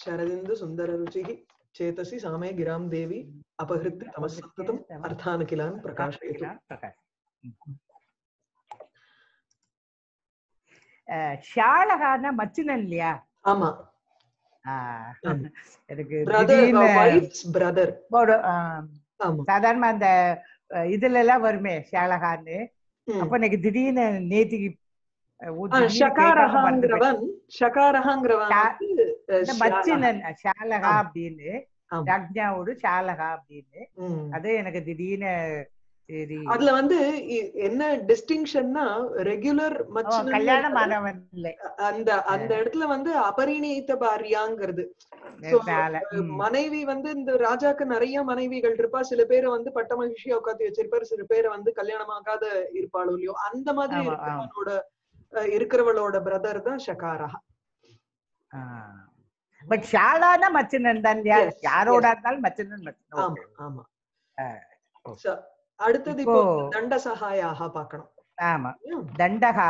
शरदिन्दु सुन्दररुचिः चेतसि सामे गिरां देवी अपहृत्य तमस्सन्ततम् अर्थानखिलान् प्रकाशयतु பிரகாஷ் ஷாலகான மச்சினன் இல்லையா ஆமா ஆ, ஆமா. எனக்கு பிரதர் திடீர்னு வைஃப்ஸ் பிரதர் ஒரு, ஆ, ஆமா சாதாரணமா அந்த அஹ், இதுல எல்லாம் வருமே ஷாலகான்னு ம். அப்ப எனக்கு திடீர்னு நேத்திக்கு அஹ், ஒரு ஆ, திடீர்னு கேட்காம மறந்துட்டேன். ஷகாரஹாங்கிறவன் ஷகாரஹாங்கிறவன் ஷா- வந்து, அஹ், இந்த ஷியாலா. மச்சினன் ஷாலகா ஆமா. அப்படின்னு ஆமா. ரக்ஞாவோடு ஷாலகா அப்படின்னு ம். அது எனக்கு திடீர்னு சரி அதுல வந்து இ- என்ன டிஸ்டிங்ஷன்னா ரெகுலர் ஓ, மச்சினன் கல்யாணம் ஆனவன் இல்லை அந்த அந்த இடத்துல வந்து அபரிணித்த பாரியாங்கிறது So, மேல, ம். மனைவி வந்து இந்த ராஜாக்கு நிறைய மனைவிகள் இருப்பா சில பேரை வந்து பட்ட மகிழ்ச்சியா உட்காந்து வச்சிருப்பாரு சில பேரை வந்து கல்யாணமாகாத இருப்பாளோ இல்லையோ அந்த மாதிரி ஆமா, ஆமா. இருக்கிறவனோட அஹ், இருக்கிறவளோட பிரதர் தான் ஷகாரா பட் ஷாலானா மச்சினன் தான் இல்லையா Yes, யாரோட இருந்தாலும் மச்சினன் மச்சினன் ஆமா Okay. ஆமா ஆ, So, அடுத்தது இப்போ இப்போ- தண்ட சகாயாக பார்க்கணும் ஆமா ம். தண்டகா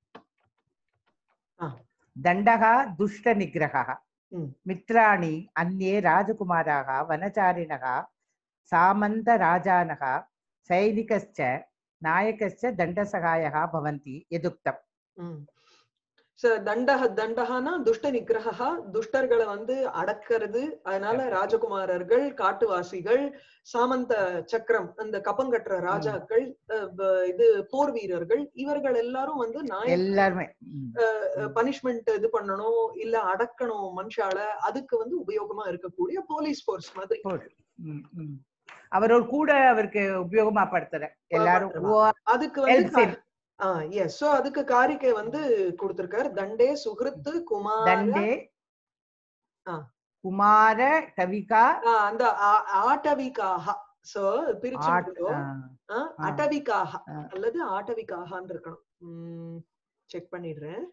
ஆ. தண்டகா துஷ்ட நிகிரகः ம். மித்ராணி அந்நே ராஜகுமாராः வனச்சாரிணः सामन्तराजानः सैनिकश्च नायकश्च दण्डसहायः भवन्ति यदुक्तम् ம். So, தண்டக தண்டகானா துஷ்ட நிகிரகா துஷ்டர்களை வந்து அடக்கிறது அதனால ராஜகுமாரர்கள் காட்டுவாசிகள் சாமந்த சக்கரம் அந்த கப்பங்கட்டுற ராஜாக்கள் அஹ், வ- இது போர் வீரர்கள் இவர்கள் எல்லாரும் வந்து நாய எல்லாருமே ம். பனிஷ்மெண்ட் இது பண்ணணும் இல்ல அடக்கணும் மனுஷால அதுக்கு வந்து உபயோகமா இருக்கக்கூடிய போலீஸ் ஃபோர்ஸ் மாதிரி போடு. ம், ம். அவரோட கூட அவருக்கு உபயோகமா படுத்துற எல்லாரும் படுத்துறவா. அதுக்கு வந்து helps him. எஸ் சோ அதுக்கு காரிக்கை வந்து கொடுத்திருக்காரு தண்டே சுகிருத்து குமார தண்டே ஆ. குமார கவிகா ஆ, அந்த ஆ- ஆட்டவிகாக சோ பிரிச்சு ஆட்- விடுறோம். ஆ, ஆ, ஆ. அட்டவிகாக ஆ. அல்லது ஆட்டவிகாகான்னு இருக்கணும் செக் பண்ணிடுறேன்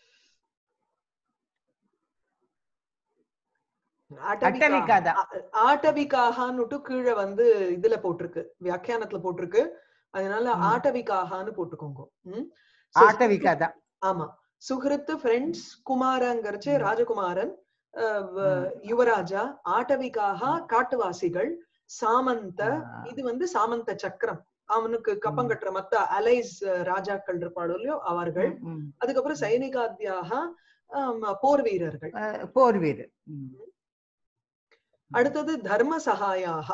அட்டவிகாதான். ஆட்டவிகாகான்னுட்டு கீழே வந்து இதுல போட்டிருக்கு வியாக்கியானத்துல போட்டிருக்கு அதனால ம். ஆட்டவிகாகான்னு போட்டுக்கோங்க ம். So, ஆட்டவிகா தான் ஆமா சுகிருத்து ஃப்ரெண்ட்ஸ் குமாரங்கிறச்சு ம். ராஜகுமாரன் அஹ், வ- யுவராஜா ஆட்டவிகாக காட்டுவாசிகள் சாமந்த ஆ. இது வந்து சாமந்த சக்கரம் அவனுக்கு கப்பம் கட்டுற மத்த அலைஸ் ராஜாக்கள் இருப்பாளோ இல்லையோ அவர்கள் ம், ம். அதுக்கப்புறம் சைனிகாத்தியாக ஆம், போர் வீரர்கள் அஹ், போர் வீரர் ம். அடுத்தது தர்ம சகாயாக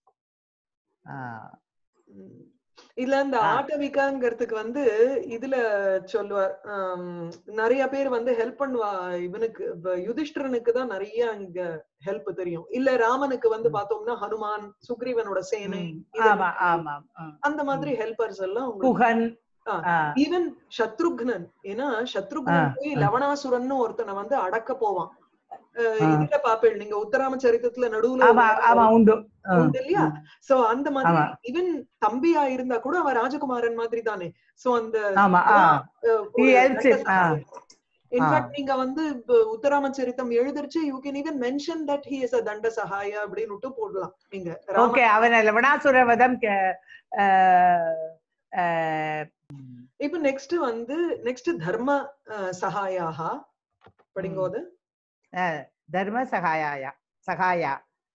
ஆ, உம் இதுல இந்த ஆ. ஆட்டவிகாங்கிறதுக்கு வந்து இதுல சொல்லுவார் ஆம், நிறைய பேர் வந்து ஹெல்ப் பண்ணுவா இவனுக்கு இப்ப யுதிஷ்டிரனுக்கு தான் நிறைய இங்க ஹெல்ப் தெரியும் இல்ல ராமனுக்கு வந்து ம். பார்த்தோம்னா ஹனுமான் சுக்ரீவனோட சேனை ம். இதெல்லாம் ஆமா ஆமா ஆ. அந்த மாதிரி ஹெல்பர்ஸ் எல்லாம் குஹன் ஆ. ஆ, ஈவன் சத்ருக்னன் ஏன்னா சத்ருக்னன் ஆ, போய் ஆ. லவணாசுரன்னு ஒருத்தனை வந்து அடக்க போவான் அஹ் ஆ. இதுல பாப்பேன் நீங்க உத்தராம சரித்திரத்துல நடுவுல ஆமா ஆமா உண்டு ஆ, உண்டு இல்லையா சோ அந்த மாதிரி ஆமா. ஈவன் தம்பியா இருந்தா கூட அவன் ராஜகுமாரன் மாதிரி தானே சோ அந்த ஆமா ஆ அஹ், He ஒரு helps him. ஆ. இன்ஃபேக்ட் நீங்க வந்து இப்ப உத்தராமச்சரித்தம் எழுதிருச்சு you can even mention that he is a தண்ட சகாய அப்படின்னு போடலாம் நீங்க ராம ஓகே அவன் லவணாசுர வதம் கே- அஹ், அஹ், இப்ப நெக்ஸ்ட் வந்து நெக்ஸ்ட் தர்ம அஹ், சகாயாக படிங்கோது அஹ், தர்ம சகாயாய சகாயா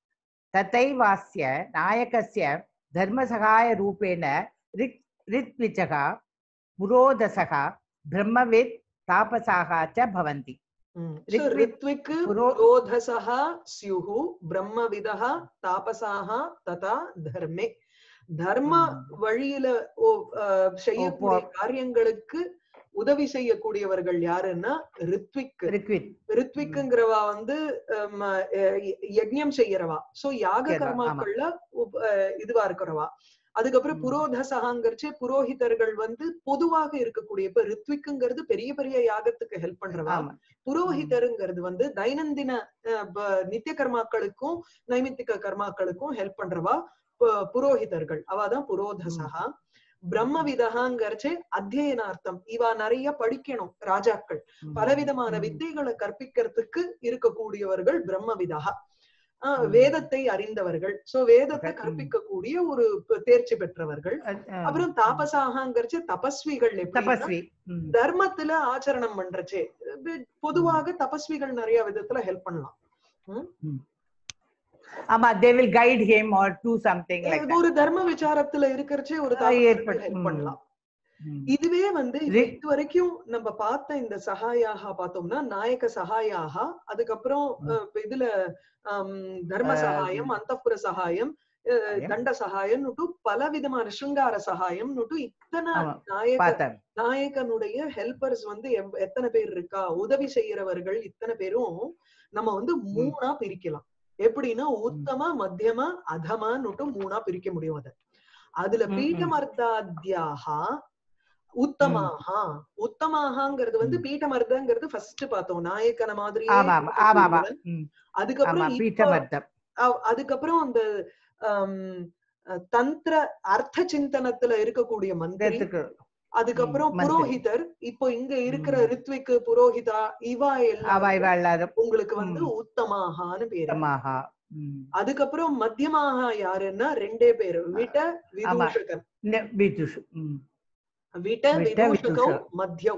தத்தைவாஸ்ய நாயகஸ்ய தர்ம சகாய ரூபேண ரிக் ரித்விஜக புரோதசக பிரம்மவித் தாபசாக ச பவந்தி ரித்விக் ரித்விக் புரோ- புரோதசः ஸ்யுः பிரம்மவிதः தாபசாக ததா தர்மே தர்ம ம். வழியில ஓ- அஹ், செய்யக்கூடிய போ- காரியங்களுக்கு உதவி செய்யக்கூடியவர்கள் யாருன்னா ரித்விக் ரிக்வித் ரித்விக்குங்கிறவா வந்து ஹம், அஹ், யஜ்ஞம் செய்யறவா சோ யாக செய்யறவா, ஆமா. கர்மாக்கள்ல உப்- அஹ், இதுவா இருக்கிறவா அதுக்கப்புறம் ம். புரோதசகாங்கிறச்சு புரோஹிதர்கள் வந்து பொதுவாக இருக்கக்கூடிய இப்ப ரித்விக்குங்கிறது பெரிய பெரிய யாகத்துக்கு ஹெல்ப் பண்றவா ஆமா புரோஹிதருங்கிறது வந்து தைனந்தின அஹ், ப- நித்திய கர்மாக்களுக்கும் நைமித்திக கர்மாக்களுக்கும் ஹெல்ப் பண்றவா பு- புரோஹிதர்கள் அவாதான் புரோதசகா பிரம்மவிதகாங்கிறச்சு அத்தியனார்த்தம் இவா நிறைய படிக்கணும் ராஜாக்கள் ம். பலவிதமான ம். வித்தைகளை கற்பிக்கிறதுக்கு இருக்கக்கூடியவர்கள் பிரம்மவிதா ஆஹ் ம். வேதத்தை அறிந்தவர்கள் சோ வேதத்தை ம். கற்பிக்கக்கூடிய ஒரு ப- தேர்ச்சி பெற்றவர்கள் அஹ், அஹ், அப்புறம் தாபசாகங்கிறச்சு தபஸ்விகள் எப்படின்னா தபஸ்வி ம். தர்மத்துல ஆச்சரணம் பண்றச்சே இது பொதுவாக தபஸ்விகள் நிறைய விதத்துல ஹெல்ப் பண்ணலாம் ஆமா they will guide him or do something like இது ஒரு தர்ம விசாரத்துல இருக்கிறச்சே ஒரு ஆ, ஏற்படு- ஹெல்ப் ம். பண்ணலாம் இதுவே வந்து இப்ப ரி- இது வரைக்கும் நம்ம பார்த்த இந்த சகாயாக பார்த்தோம்னா நாயக சகாயாக அதுக்கப்புறம் ம். அஹ், இப்ப இதுல ஆம், தர்ம ஆ, சகாயம் அந்தப்புர சகாயம் அஹ், சகாயம். தண்ட சகாயம் பல விதமான சிருங்கார சகாயம் இத்தனை ஆமா, நாயக பார்த்தேன் நாயகனுடைய ஹெல்பர்ஸ் வந்து எவ்- எத்தனை பேர் இருக்கா உதவி செய்யறவர்கள் இத்தனை பேரும் நம்ம வந்து மூணா பிரிக்கலாம் எப்படின்னா உத்தம மத்தியம அதமான்னுட்டு மூணா பிரிக்க முடியும் அத அதுல ம், ம். பீட்டமர்த்தாத்யாகா உத்தமாகா உத்தமாகாங்கிறது வந்து பீட்டமர்தங்கிறது ஃபர்ஸ்ட் பார்த்தோம் நாயக்கன மாதிரி ஆமா ஆமா ஆமா ஆமா ம், ஆமா அதுக்கப்புறம் இப்போ- பீட்டமர்த்தம் அ- அதுக்கப்புறம் அந்த ஆம், அஹ், தந்திர அர்த்த சிந்தனத்துல இருக்கக்கூடிய மந்திரி இதத்துக்கு அதுக்கப்புறம் ம், மந்திரி. புரோஹிதர் இப்போ இங்க இருக்கிற ம். ரித்விக்கு புரோஹிதா இவா அவ எல்லாம் இவ எல்லாரும் உங்களுக்கு வந்து ம். உத்தமாகான்னு பேரு உத்தமாக ம். அதுக்கப்புறம் மத்தியமாக யாருன்னா ரெண்டே பேரு விட விதூஷகன் இந்த பீட்டுஷு ம், விட விட, விதூஷகம் விதூஷ. மத்தியம்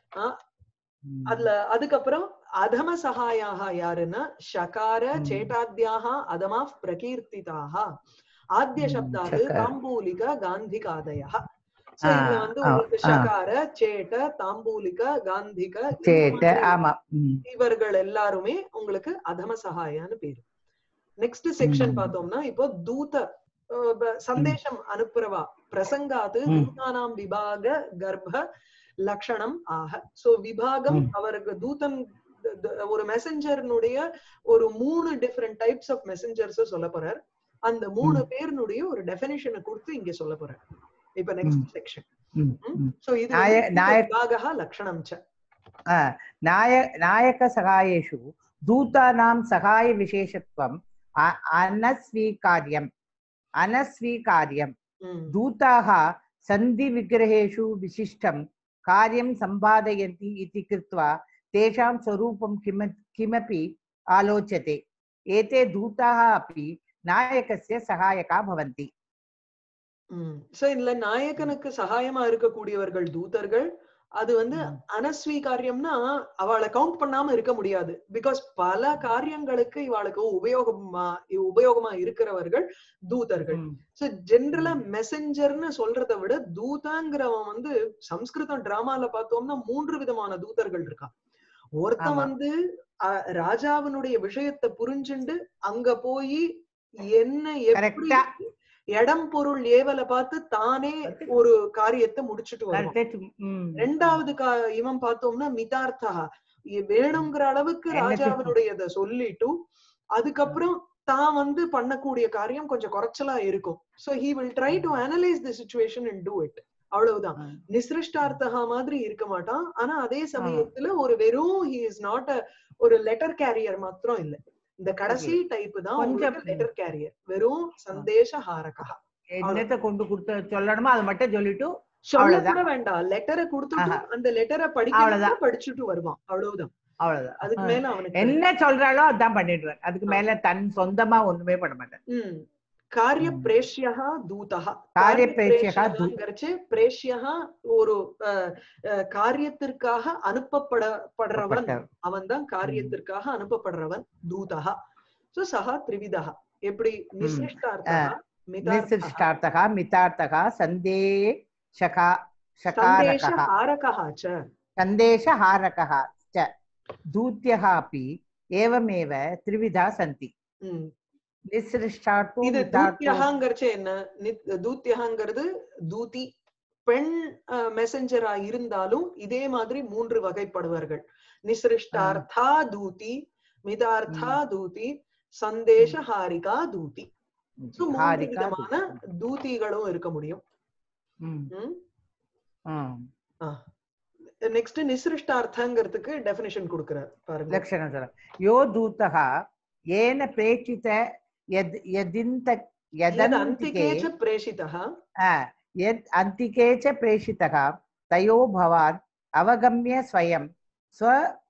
ம். அதுல அதுக்கப்புறம் அதம சகாயாக யாருன்னா ஷகார ம். சேட்டாத்யாக அதமா பிரகீர்த்திதாக ஆத்திய ம், சப்தாது ஷகார. தாம்பூலிக காந்திகாதய சோ ஆ, இதுல வந்து ஆ, உங்களுக்கு ஆ. ஷகார சேட்ட தாம்பூலிக காந்திக இந்த சேட்ட மாதிரி ஆமா ம், இவர்கள் எல்லாருமே உங்களுக்கு அதம சகாயான்னு பேரு நெக்ஸ்ட் செக்ஷன் ம். பார்த்தோம்னா இப்போ தூத அஹ், ப- சந்தேஷம் அனுப்புறவா பிரசங்காத்து ம். தூதானாம் விபாக கர்ப்ப லக்ஷணம் ஆக சோ விபாகம் ம். அவருக்கு தூதன் த- த- ஒரு மெசஞ்சர்னுடைய ஒரு மூணு டிஃபரெண்ட் டைப்ஸ் ஆஃப் மெசஞ்சர்ஸ் சொல்ல போறார் அந்த மூணு பேருனுடைய ஒரு டெபினிஷனை கொடுத்து இங்க சொல்ல போறார் இப்ப நெக்ஸ்ட் செக்ஷன் ம், ம். சோ இது நாய- வந்து நாய- விபாகः லக்ஷணம் ச आ, नाय नायकसहायेषु दूतानां सहायविशेषत्वम् अ- अनस्वीकार्यम् अनस्वीकार्यम् ம். दूताः सन्धिविग्रहेषु विशिष्टं कार्यं सम्पादयन्ति इति कृत्वा तेषां स्वरूपं किम किमपि आलोच्यते एते दूताः अपि नायकस्य सहायका भवन्ति ம் சோ இதுல நாயகனுக்கு சகாயமா இருக்கக்கூடியவர்கள் தூதர்கள் அது வந்து ம். அனஸ்வீகாரியம்னா அவளை கவுண்ட் பண்ணாம இருக்க முடியாது பிகாஸ் பல காரியங்களுக்கு இவாளுக்கு உபயோகமா உபயோகமா இருக்கிறவர்கள் தூதர்கள் ம், சோ ஜென்ரலா ம். மெசஞ்சர்னு சொல்றதை விட தூதாங்கிறவன் வந்து சம்ஸ்கிருதம் டிராமால பார்த்தோம்னா மூன்று விதமான தூதர்கள் இருக்கான் ஒருத்தன் ஆமா. வந்து அஹ், ராஜாவினுடைய விஷயத்தை புரிஞ்சுண்டு அங்க போய் என்ன எப்படி கரெக்டா இடம் பொருள் ஏவலை பார்த்து தானே ஒரு காரியத்தை முடிச்சுட்டு வருவான் கரெக்ட் ம், ரெண்டாவது கா இவன் பார்த்தோம்னா மிதார்த்தா இ- வேணுங்கிற அளவுக்கு என்ன ராஜாவினுடையத சொல்லிட்டு அதுக்கப்புறம் தான் வந்து பண்ணக்கூடிய காரியம் கொஞ்சம் குறைச்சலா இருக்கும் so he will try to analyse the situation and do it அவ்வளவுதான் ம். நிசிருஷ்டார்த்தகா மாதிரி இருக்க மாட்டான் ஆனா அதே சமயத்துல ஒரு வெறும் ஹி இஸ் நாட் அ ஒரு லெட்டர் கேரியர் மாத்திரம் இல்ல இந்த கடைசி டைப் தான் கொஞ்சம் லெட்டர் கேரியர் வெறும் சந்தேஷ ஹாரகா என்னத்தை கொண்டு கொடுத்து சொல்லணுமோ அதை மட்டும் சொல்லிட்டு சொல்ல அவ்வளவுதான். கூட வேண்டாம் லெட்டரை கொடுத்துட்டு ஆஹா. அந்த லெட்டரை படிக்க அவ்வளவுதான். படிச்சுட்டு வருவான் அவ்வளவுதான் அவ்வளவுதான் அதுக்கு ஆ. மேல அவனுக்கு என்ன சொல்றாளோ அதான் பண்ணிடுவார் அதுக்கு ஆ. மேல தன் சொந்தமா ஒண்ணுமே பண்ண மாட்டார் ம். காரிய ம். பிரேஷ்யா தூதா காரிய பிரேஷ்யः தூ- பிரேஷ்யங்கிறச்சு பிரேஷ்யா ஒரு அஹ், அஹ், காரியத்திற்காக அனுப்பப்படப்படுறவன் பட்டவர். அவன் தான் காரியத்திற்காக அனுப்பப்படுறவன் தூதா சோ சஹா திரிவிதா எப்படி நிசிஷ்டார்த்தா மிதார்த்தா நிசிஷ்டார்த்தகா மிதார்த்தகா சந்தேஷகா சந்தேஷ ஷகாரகः ஹாரகா ச सन्देशहारकः च दूत्यः अपि एवमेव त्रिविधा सन्ति ம். निसृष्टार्थो இது मितार्थो தூத்தியகாங்கிறச்சு என்ன நித்- தூத்தியகாங்கிறது தூதி பெண் மெசஞ்சரா இருந்தாலும் இதே மாதிரி மூன்று வகைப்படுவார்கள் நிசிருஷ்டார்த்தா தூதி மிதார்த்தா தூதி சந்தேஷ ஹாரிகா தூதி So, மூன்று हारिका விதமான தூதிகளும் இருக்க முடியும் हम्म, हम्म। நெக்ஸ்ட் நிசிருஷ்டார்த்தங்கிறதுக்கு டெபினிஷன் கொடுக்கிறார் பாருங்க लक्षणं सर यो दूतः येन प्रेषित यद् यदिन्त यद् यदन्तिके अन्तिके च प्रேஷிதः आ, यद् अन्तिके च प्रेषितः तयो भवान् अवगम्य स्वयं स्व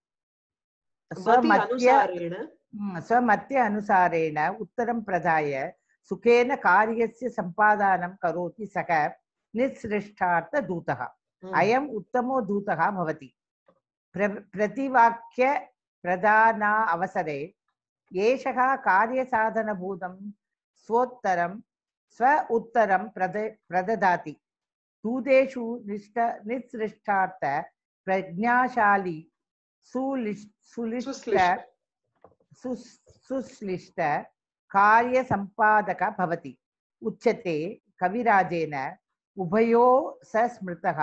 மதி स्वमत्य அனுசாரேண हम्म, स्वमत्य अनुसारेण उत्तरं प्रदाय सुखेन कार्यस्य सम्पादनं करोति सः निःसृष्टार्थदूतः ம். अयम् उत्तमो दूतः भवति प्र प्रतिवाक्य प्रदाना अवसरे ஏஷः कार्यसाधनभूतं स्वोत्तरं स्व उत्तरं प्रद प्रददाति दूतेषु निष्ठ निःसृष्टार्थ प्रज्ञाशाली सुलिष् सुलिष्ट सुश्लिष्ट। सुस् सुश्लिष्ट कार्यसम्पादक भवति उच्यते कविराजेन उभयो स स्मृतः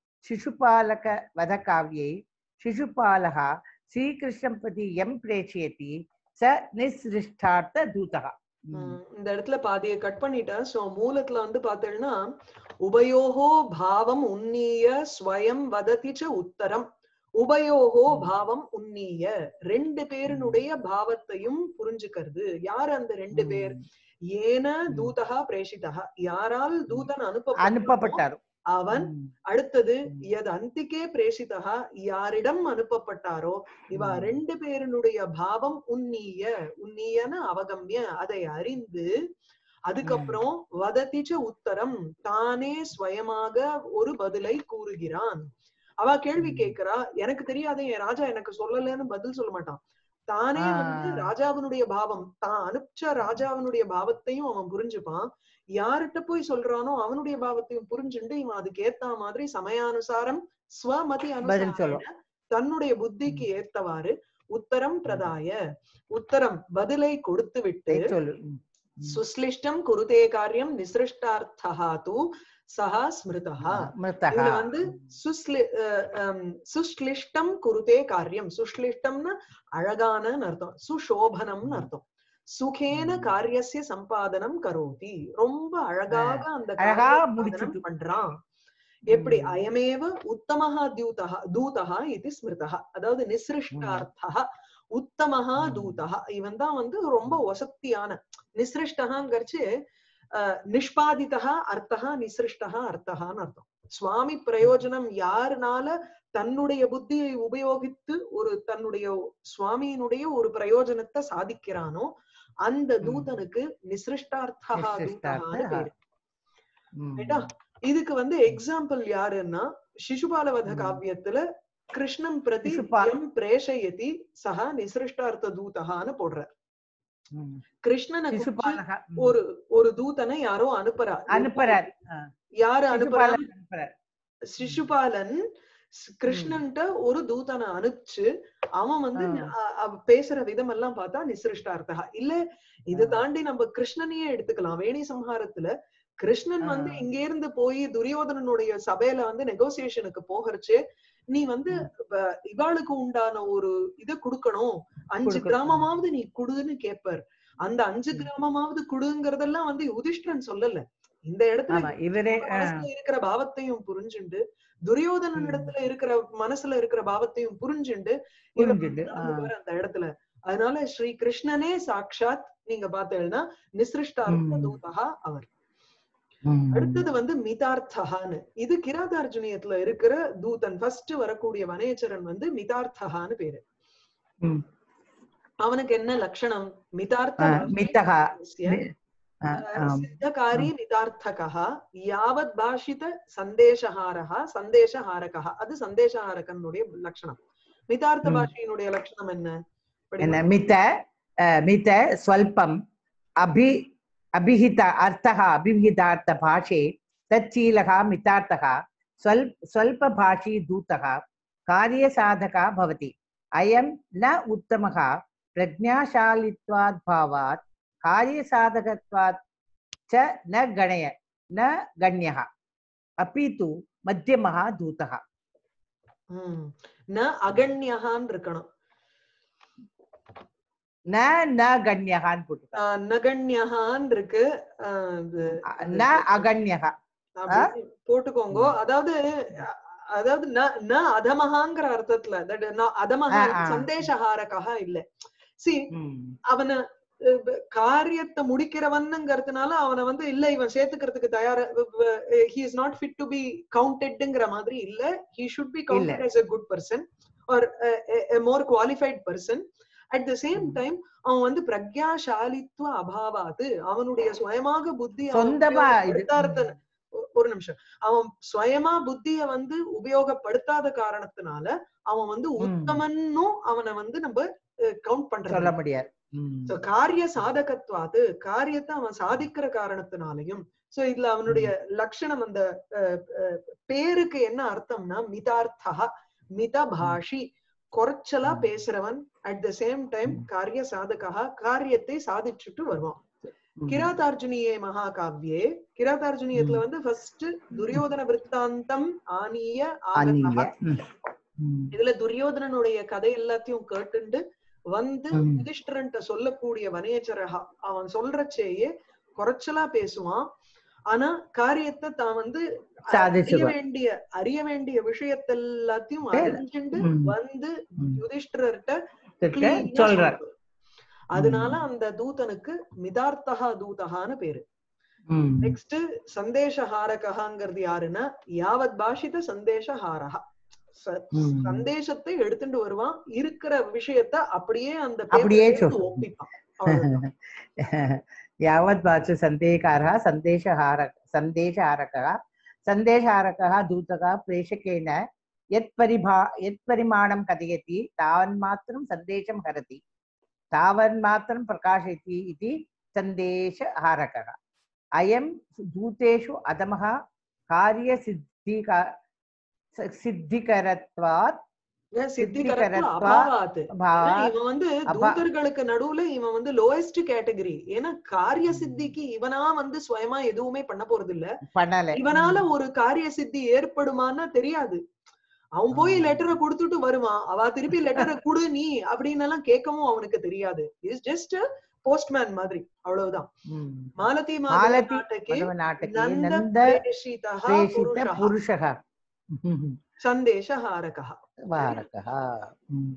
शिशुपालकवधकाव्ये शिशुपालः श्रीकृष्णं प्रति यं प्रेषयति स निःसृष्टार्थदूतः ம், இந்த இடத்துல பாதியை கட் பண்ணிட்டேன் சோ மூலத்துல வந்து பார்த்தேன்னா உபயோகோ பாவம் உன்னீய ஸ்வயம் வததி ச உத்தரம் உபயோகோ ம். பாவம் உன்னீய ரெண்டு பேருனுடைய பாவத்தையும் புரிஞ்சுக்கிறது யார் அந்த ரெண்டு பேர் ஏன தூதகா பிரேஷிதா யாரால் தூதன் அனுப்ப அனுப்பப்பட்டார் அவன் ம். அடுத்தது ம். எது அந்திக்கே பிரேஷிதா யாரிடம் அனுப்பப்பட்டாரோ இவ ம். ரெண்டு பேருனுடைய பாவம் உன்னீய உன்னீயன அவகம்ய அதை அறிந்து அதுக்கப்புறம் வததிச்ச உத்தரம் தானே ஸ்வயமாக ஒரு பதிலை கூறுகிறான் அவ கேள்வி ம். கேக்குறா எனக்கு தெரியாத என் ராஜா எனக்கு சொல்லலன்னு பதில் சொல்ல மாட்டான் தானே வந்து ஆ. ராஜாவினுடைய பாவம் தான் அனுப்பிச்ச ராஜாவினுடைய பாவத்தையும் அவன் புரிஞ்சுப்பான் யார்கிட்ட போய் சொல்றானோ அவனுடைய பாவத்தையும் புரிஞ்சுண்டு இவன் அதுக்கு ஏத்த மாதிரி சமயானுசாரம் ஸ்வமதி பதில் அனுசாரம் சொல்லும் தன்னுடைய புத்திக்கு ஏத்தவாறு உத்தரம் பிரதாய உத்தரம் பதிலை கொடுத்து விட்டு சொல்லு ம். ம். சுஸ்லிஷ்டம் குருதே காரியம் நிசிருஷ்டார்த்தா தூ சஹா ஸ்மிருதா மிருதः. இதுல வந்து சுஸ்லி அஹ் ஹம் சுஷ்லிஷ்டம் குருதே காரியம் சுஷ்லிஷ்டம்னா அழகான அர்த்தம் சுஷோபனம்னு அர்த்தம் சுகேன ம். காரியசிய சம்பாதனம் கரோதி ரொம்ப அழகாக அந்த அழகா காரிய சம்பாதனம் முடிச்சுட்டு. பண்றான் எப்படி ம். அயமேவ உத்தமஹா தியூதஹ தூதஹா இது ஸ்மிருதஹ அதாவது நிசிருஷ்டார்த்தஹ உத்தமஹா ம். தூதஹ இவன் தான் வந்து ரொம்ப வசத்தியான நிசிருஷ்டகாங்கிறச்சு அஹ், நிஷ்பாதிதா அர்த்தஹா நிசிருஷ்டஹா அர்த்தஹான்னு அர்த்தம் சுவாமி பிரயோஜனம் யாருனால தன்னுடைய புத்தியை உபயோகித்து ஒரு தன்னுடைய சுவாமியினுடைய ஒரு பிரயோஜனத்தை சாதிக்கிறானோ அந்த ம். தூதனுக்கு நிசிருஷ்டார்த்தஹா நிசிருஷ்டார்த்தஹா. தூதஹான்னு பேரு ம். ரைட்டா இதுக்கு வந்து எக்ஸாம்பிள் யாருன்னா சிசுபாலவத ம். காவியத்துல கிருஷ்ணம் பிரதி சிசுபால- எம் பிரேஷயதி சஹா நிசிருஷ்டார்த்த தூதகான்னு போடுறார் ம். கிருஷ்ணனை குறிச்சு சிசுபாலக ம். ஒரு ஒரு தூதனை யாரோ அனுப்புறா அனுப்புறார் ஆ. யாரு அனுப்புறா சிசுபாலன் அனுப்புறார் சிசுபாலன் ஸ்- கிருஷ்ணன்ட்ட ஒரு தூதனை அனுப்பிச்சு அவன் வந்து ஆ. அ- அவ பேசுற விதம் எல்லாம் பார்த்தா நிசிருஷ்டார்த்தகா இல்ல இது ஆ. தாண்டி நம்ம கிருஷ்ணனையே எடுத்துக்கலாம் வேணி சம்ஹாரத்துல கிருஷ்ணன் வந்து ஆ. இங்க இருந்து போய் துரியோதனனுடைய சபையில வந்து நெகோசியேஷனுக்கு போகிறச்சு நீ வந்து ம். இப்ப இவாளுக்கு உண்டான ஒரு இத குடுக்கணும் அஞ்சு குடுக்கணும். கிராமமாவது நீ குடுன்னு கேட்பார் அந்த அஞ்சு ம். கிராமமாவது குடுங்கிறதெல்லாம் வந்து யுதிஷ்டிரன் சொல்லல இந்த இடத்துல ஆமா இவரே ஆ. மனசுல இருக்கிற பாவத்தையும் புரிஞ்சுண்டு துரியோதனன் ம். இடத்துல இருக்கிற மனசுல இருக்கிற பாவத்தையும் புரிஞ்சுண்டு இவர் புரிஞ்சுண்டு ஆ. அனுப்புவார் அந்த இடத்துல அதனால ஸ்ரீ கிருஷ்ணனே சாக்ஷாத் நீங்க பார்த்தீங்கன்னா நிசிருஷ்டார்த்த ம். தூதகா அவர் ம். அடுத்தது வந்து மிதார்த்தகான்னு இது கிராதார்ஜுனியத்துல இருக்கிற தூதன் ஃபர்ஸ்ட் வரக்கூடிய வனேச்சரன் வந்து மிதார்த்தகான்னு பேரு ம். அவனுக்கு என்ன லட்சணம் மிதார்த்த ஆ, பாஷை மித்தகா. பாஷ்ய. மி- ஆ, ஆம். சித்தகாரி மிதார்த்தகः யாவத் பாஷித சந்தேஷஹாரः சந்தேஷஹாரகः அது சந்தேஷஹாரகனுடைய லட்சணம் மிதார்த்த ம். பாஷையினுடைய லட்சணம் என்ன என்ன மித அ, மித ஸ்வல்பம் அபி அபிஹித அர்த்தः அபிஹிதார்த்த பாஷே तच्छीलः मितार्थः स्वल् स्वल्पभाषी दूतः कार्यसाधकः भवति अयं न उत्तमः प्रज्ञाशालित्वात् भावात् कार्यसाधकत्वात् च न गणय न गण्यः अपि तु मध्यमः दूतः ம். ந அகண்யகான்னு இருக்கணும் न न गण्यः போட்டு ஆஹ் நகண்யகான்னு இருக்கு ஆஹ் இது न अगण्यः அப்படி போட்டுக்கோங்க அதாவது அ- அதாவது ந ந அதமகாங்கிற அர்த்தத்துல that ந அதமகா ஆ, ஆ. சந்தேஷஹாரகா இல்ல சி ம். அவனை அஹ், ப- காரியத்தை முடிக்கிறவன்னுங்கிறதுனால அவனை வந்து இல்ல இவன் சேர்த்துக்கிறதுக்கு தயார he is not fit to be கவுண்டட்ங்கிற மாதிரி இல்ல he should be counted as a good person or more qualified person at the same ம். டைம் அவன் வந்து பிரக்யாசாலித்துவ அபாவாது அவனுடைய சுயமாக புத்தி அவன் சொந்தமா இது உபயோகப்படுத்தாத- ஒ- ஒரு நிமிஷம் அவன் சுயமா புத்திய வந்து உபயோகப்படுத்தாத காரணத்தினால அவன் வந்து ம். உத்தமன்னும் அவனை வந்து நம்ம கவுண்ட் சொல்ல பண்றது முடியாது ம். சோ காரிய சாதகத்வாது காரியத்தை அவன் சாதிக்கிற காரணத்தினாலையும் சோ இதுல அவனுடைய லட்சணம் அந்த அஹ், அஹ், பேருக்கு என்ன அர்த்தம்னா மிதார்த்தா மித பாஷி குறைச்சலா ம். பேசுறவன் அட் த சேம் டைம் ம். காரிய சாதகா காரியத்தை சாதிச்சுட்டு வருவான் ம். கிராதார்ஜுனியே மகாகாவ்யே கிராதார்ஜுனியத்துல வந்து ஃபர்ஸ்ட் துரியோதன விற்த்தாந்தம் ஆனிய அந்நிய ஆகதா ம். ம். இதுல துரியோதனனுடைய கதை எல்லாத்தையும் கேட்டுண்டு வந்து ம். யுதிஷ்டரன்ட்ட சொல்லக்கூடிய வனேச்சரகா அவன் சொல்றச்சேயே குறைச்சலா பேசுவான் ஆனா காரியத்தை தான் வந்து அறிய சாதிச்சுக்குவான். வேண்டிய அறிய வேண்டிய விஷயத்த எல்லாத்தையும் சரி. அறிஞ்சுண்டு ம். வந்து ம். யுதிஷ்டரர்ட்ட கிட்ட clean ஆ சொல்றார் சொல்றது. அதனால ம். அந்த தூதனுக்கு மிதார்த்தகா தூதகான்னு பேரு ம். நெக்ஸ்ட் சந்தேஷஹாரகங்கிறது யாருன்னா யாவத் பாஷித சந்தேஷஹாரகா ச- ம். சந்தேசத்தை எடுத்துட்டு வருவான் இருக்கிற விஷயத்த அப்படியே அந்த அப்படியே paper ல சொல். ஒப்பிப்பான் அவ்வளவுதான். यावत् वाच सन्देहकारः सन्देशहारक सन्देशहारकः सन्देशहारकः दूतः प्रेषकेन यत् परिभा यत् परिमाणं कथयति तावन्मात्रं सन्देशं हरति तावन्मात्रं प्रकाशयति इति सन्देशहारकः अयं दूतेषु अधमः कार्यसिद्धिका सिद्धिकरत्वात् ஏன் சித்திகரத்துவ சித்திகரத்வா அபாவாத் ஏன்னா भावात् இவன் வந்து அப்பா- தூதர்களுக்கு நடுவுல இவன் வந்து லோயஸ்ட் கேட்டகரி ஏன்னா காரிய சித்திக்கு இவனா வந்து சுயமா எதுவுமே பண்ண போறது இல்ல பண்ணல இவனால ஒரு காரிய சித்தி ஏற்படுமான்னா தெரியாது அவன் போய் ஆமா. லெட்டரை கொடுத்துட்டு வருவான் அவ திருப்பி லெட்டரை குடு நீ அப்படின்னு எல்லாம் கேட்கவும் அவனுக்கு தெரியாது இஸ் ஜஸ்ட் போஸ்ட்மேன் மாதிரி அவ்வளவுதான் ம். மாலதி மாலதி நாட்டகே मधव नाटके நந்த नन्द பிரேஷிதः प्रेषित புருஷः पुरुषः சந்தேஷஹாரகः वारकः ம்.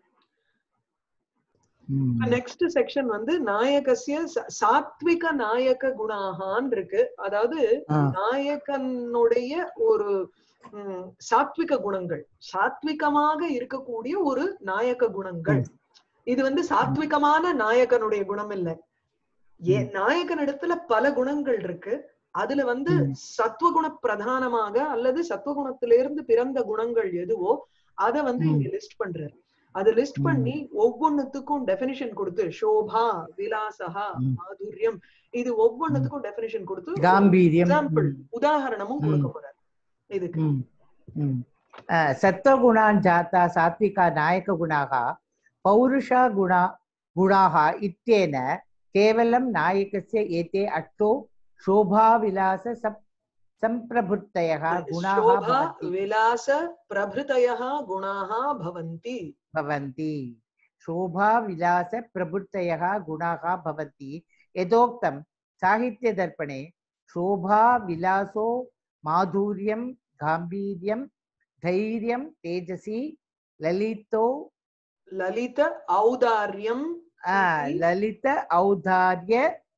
ம். நெக்ஸ்ட் செக்ஷன் வந்து நாயகசிய ச- சாத்விக நாயக குணாகான் இருக்கு அதாவது ஆ. நாயகனுடைய ஒரு ம், சாத்விக குணங்கள் சாத்விகமாக இருக்கக்கூடிய ஒரு நாயக குணங்கள் இது வந்து சாத்விகமான நாயகனுடைய குணம் இல்ல ஏ நாயகனிடத்துல பல குணங்கள் இருக்கு அதுல வந்து ம். சத்வகுண பிரதானமாக அல்லது சத்வகுணத்திலிருந்து பிறந்த குணங்கள் எதுவோ அத வந்து ம். இங்க லிஸ்ட் பண்றாரு அது லிஸ்ட் ம். பண்ணி ஒவ்வொன்னுத்துக்கும் டெபினிஷன் கொடுத்து சோபா விலாசகா ம். மாதுரியம் இது ஒவ்வொன்னுத்துக்கும் டெபினிஷன் கொடுத்து गाम्भीर्यं எக்ஸாம்பிள் ம். உதாரணமும் கொடுக்க ம். போறாரு இதுக்கு ம். ம். अ, सत्त्वगुणान् जाता सात्विका नायकगुणाः पौरुषा गुणा गुणाः इत्येन केवलं नायकस्य एते अष्टौ शोभाविलास सम्- सम्प्रभृतयः गुणाः சோபா भवन्ति விலாச பிரபிருதயः குணாः பவந்தி भवन्ति शोभाविलासप्रभृतयः गुणाः भवन्ति यथोक्तं साहित्यदर्पणे शोभाविलासो माधुर्यं गाम्भीर्यं धैर्यं तेजसी ललितो லலித ஔதாரியம் आ, ललित औदार्य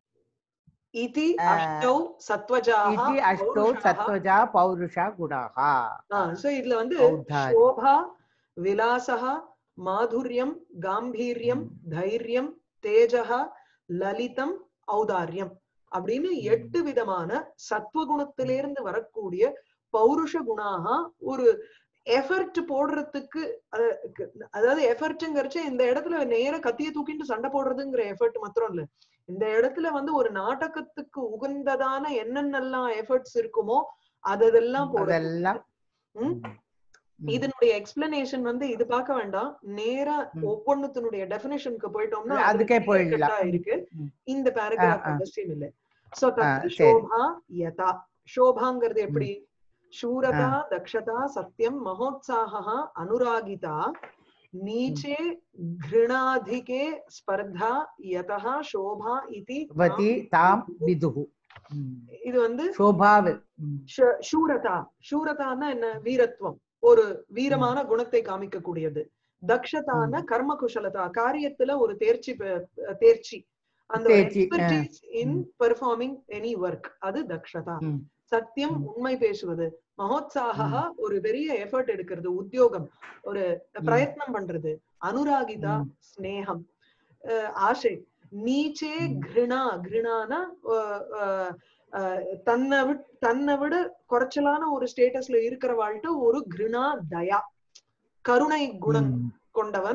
इति ஆ. அஷ்டௌ சத்வஜாः इति अष्टौ பௌருஷாः. सत्त्वजा पौरुषा गुणाः ஆ, so இதுல வந்து ஔதாரி. சோபா விலாசः மாதுரியம் காம்பீரியம் தைரியம் தேஜः லலிதம் ஔதாரியம் அப்படின்னு எட்டு விதமான சத்வகுணத்திலிருந்து வரக்கூடிய பௌருஷ குணாக ஒரு எஃபர்ட் போடுறதுக்கு அஹ், க- அதாவது எஃபர்ட்ங்கிறச்ச இந்த இடத்துல நேர கத்திய தூக்கிட்டு சண்டை போடுறதுங்கிற எஃபர்ட் மாத்திரம் இல்ல இந்த இடத்துல வந்து ஒரு நாடகத்துக்கு உகந்ததான என்னென்னலாம் எஃபர்ட்ஸ் இருக்குமோ அதெல்லாம் போடுறது அதெல்லாம் ம்? இதனுடைய எக்ஸ்பிளனேஷன் வந்து இது பார்க்க வேண்டாம் நேரா ம். ஒவ்வொன்னுத்தினுடைய டெபினேஷனுக்கு போயிட்டோம்னா அதுக்கே அதுக்கு clear போயிடலாம். cut ஆ இருக்கு ம். இந்த பேராகிராஃப் ஆ, ஆ. அவசியம் இல்ல சோ தத்து சரி. சோபா யதா சோபாங்கிறது எப்படி शूरता दक्षता सत्यं महोत्साहः अनुरागिता नीचे घृणाधिके स्पर्धा यतः शोभा इति भवति तां विदुः இது வந்து शोभाव ஷ- சூரதா சூரதான்னா என்ன வீரத்துவம் ஒரு வீரமான குணத்தை காமிக்க கூடியது தக்ஷதான கர்ம குஷலதா காரியத்துல ஒரு தேர்ச்சி பெ- தேர்ச்சி அந்த தேர்ச்சி, எக்ஸ்பர்டீஸ் இன் ம். பெர்ஃபார்மிங் எனி ஒர்க் அது தக்ஷதா ம். சத்தியம் ம். உண்மை பேசுவது மகோத்சாகா ஒரு பெரிய எஃபர்ட் எடுக்கிறது உத்தியோகம் ஒரு பிரயத்னம் பண்றது அனுராகிதா ம். ஸ்னேகம் அஹ் ஆசை நீச்சே ம். கிருணா கிருணானா அஹ் அஹ் அஹ் தன்னை விட் தன்னை விட குறைச்சலான ஒரு ஸ்டேட்டஸ்ல இருக்கிற வாழ்ட்டு ஒரு கிருணா தயா கருணை குணம் ம். கொண்டவன்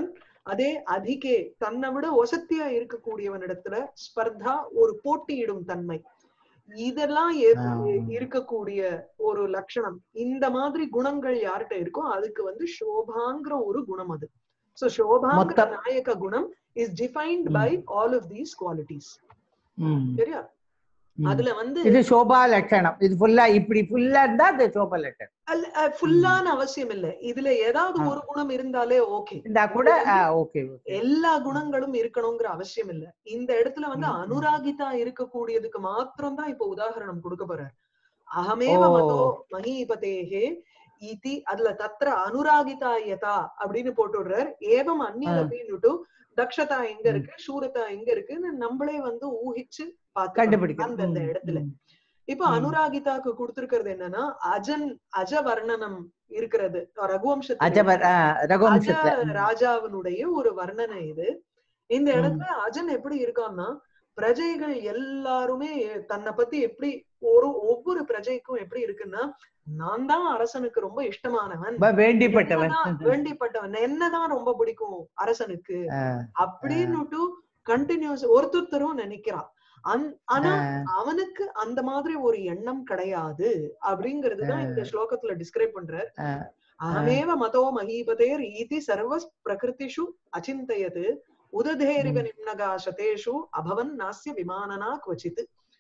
அதே அதிகே தன்னை விட ஒசத்தியா இருக்கக்கூடியவனிடத்துல ஸ்பர்தா ஒரு போட்டியிடும் தன்மை இதெல்லாம் எ- ஆ. இருக்கக்கூடிய ஒரு லட்சணம் இந்த மாதிரி குணங்கள் யார்கிட்ட இருக்கோ அதுக்கு வந்து சோபாங்கிற ஒரு குணம் அது சோ சோபாங்கிற மொத்தம். நாயக குணம் is defined by all of these qualities ம். சரியா ம். அதுல வந்து இது சோபா லட்சணம் இது ஃபுல்லா இப்படி ஃபுல்லா இருந்தா அது சோபா லட்சணம் ஃபுல்லான அவசியம் இல்ல இதுல ஏதாவது ஆ. ஒரு குணம் இருந்தாலே ஓகே இருந்தா கூட ஓகே எல்லா குணங்களும் இருக்கணுங்கிற அவசியம் இல்ல இந்த இடத்துல வந்து ம், ம். அனுராகிதா இருக்கக்கூடியதுக்கு மாத்திரம் தான் இப்ப உதாரணம் கொடுக்க போறார் அகமேவ ஓ. மதோ மகீபதேகே இதி அதுல தத்ர அனுராகிதா யதா அப்படின்னு போட்டுடுறார் ஏவம் அந்நியல் ஆ. அப்படின்னுட்டு தக்ஷதா எங்க ம். இருக்கு சூரதா எங்க இருக்குன்னு நம்மளே வந்து ஊகிச்சு பார்த்து கண்டுபிடிக்கணும் அந்தந்த ம், இடத்துல ம். இப்ப ம். அனுராகிதாக்கு கொடுத்திருக்கிறது என்னன்னா அஜன் அஜவர்ணனம் இருக்கிறது ரகுவம்சத்துல அஜபர் ஆ, அஜ ரகுவம்சத்துல ம். ராஜாவினுடைய ஒரு வர்ணனை இது இந்த ம். இடத்துல அஜன் எப்படி இருக்கான்னா பிரஜைகள் எல்லாருமே தன்னை பத்தி எப்படி ஒரு ஒவ்வொரு பிரஜைக்கும் எப்படி இருக்குன்னா நான் தான் அரசனுக்கு ரொம்ப இஷ்டமானவன் ரொம்ப வேண்டிப்பட்டவன் என்னதான் வேண்டிப்பட்டவன் என்னதான் ரொம்ப பிடிக்கும் அரசனுக்கு ஆ, அப்படின்னுட்டு கண்டினியூஸ் ஒருத்தரும் நினைக்கிறான் அந் ஆனா ஆ, அவனுக்கு அந்த மாதிரி ஒரு எண்ணம் கிடையாது அப்படிங்கறதுதான் இந்த ஸ்லோகத்துல டிஸ்கிரைப் பண்றார் ஆ, அகமேவ மதோ மகீபதேர் ஈதி சர்வ பிரகிருதிஷு அச்சிந்தயது உததேரிவ நிம்னகா சதேஷு அபவன் நாஸ்ய விமானனா குவச்சித்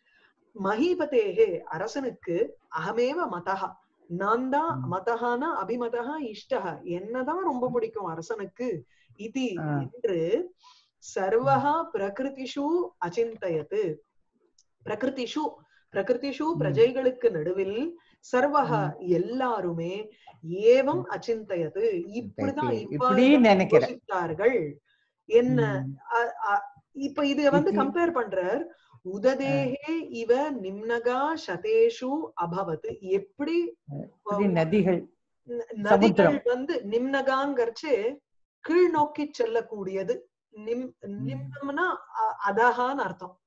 மகீபதேகே அரசனுக்கு அகமேவ மதஹா நான் தான் ம். மதஹானா அபிமதஹா இஷ்டஹ என்னதான் ரொம்ப பிடிக்கும் அரசனுக்கு இது ஆ. என்று சர்வஹா பிரகிருதிஷு அச்சிந்தயத்து பிரகிருதிஷு பிரகிருதிஷு ம். பிரஜைகளுக்கு நடுவில் சர்வஹா எல்லாருமே ஏவம் அச்சிந்தயது இப்படிதான் இப்படி இவ்வாறு நினைக்கிறேன் யோசித்தார்கள் என்ன ம். அ- அ- இப்ப இது வந்து இது- கம்பேர் பண்றார் உததேகே இவ நிம்னகா சதேஷு அபவத் எப்படி இப்படி நதிகள் ந- சமுத்திரம். நதிகள் வந்து நிம்னகாங்கிறச்சு கீழ் நோக்கி செல்லக்கூடியது நிம் நிம்னம்னா அ- அதகான்னு அர்த்தம்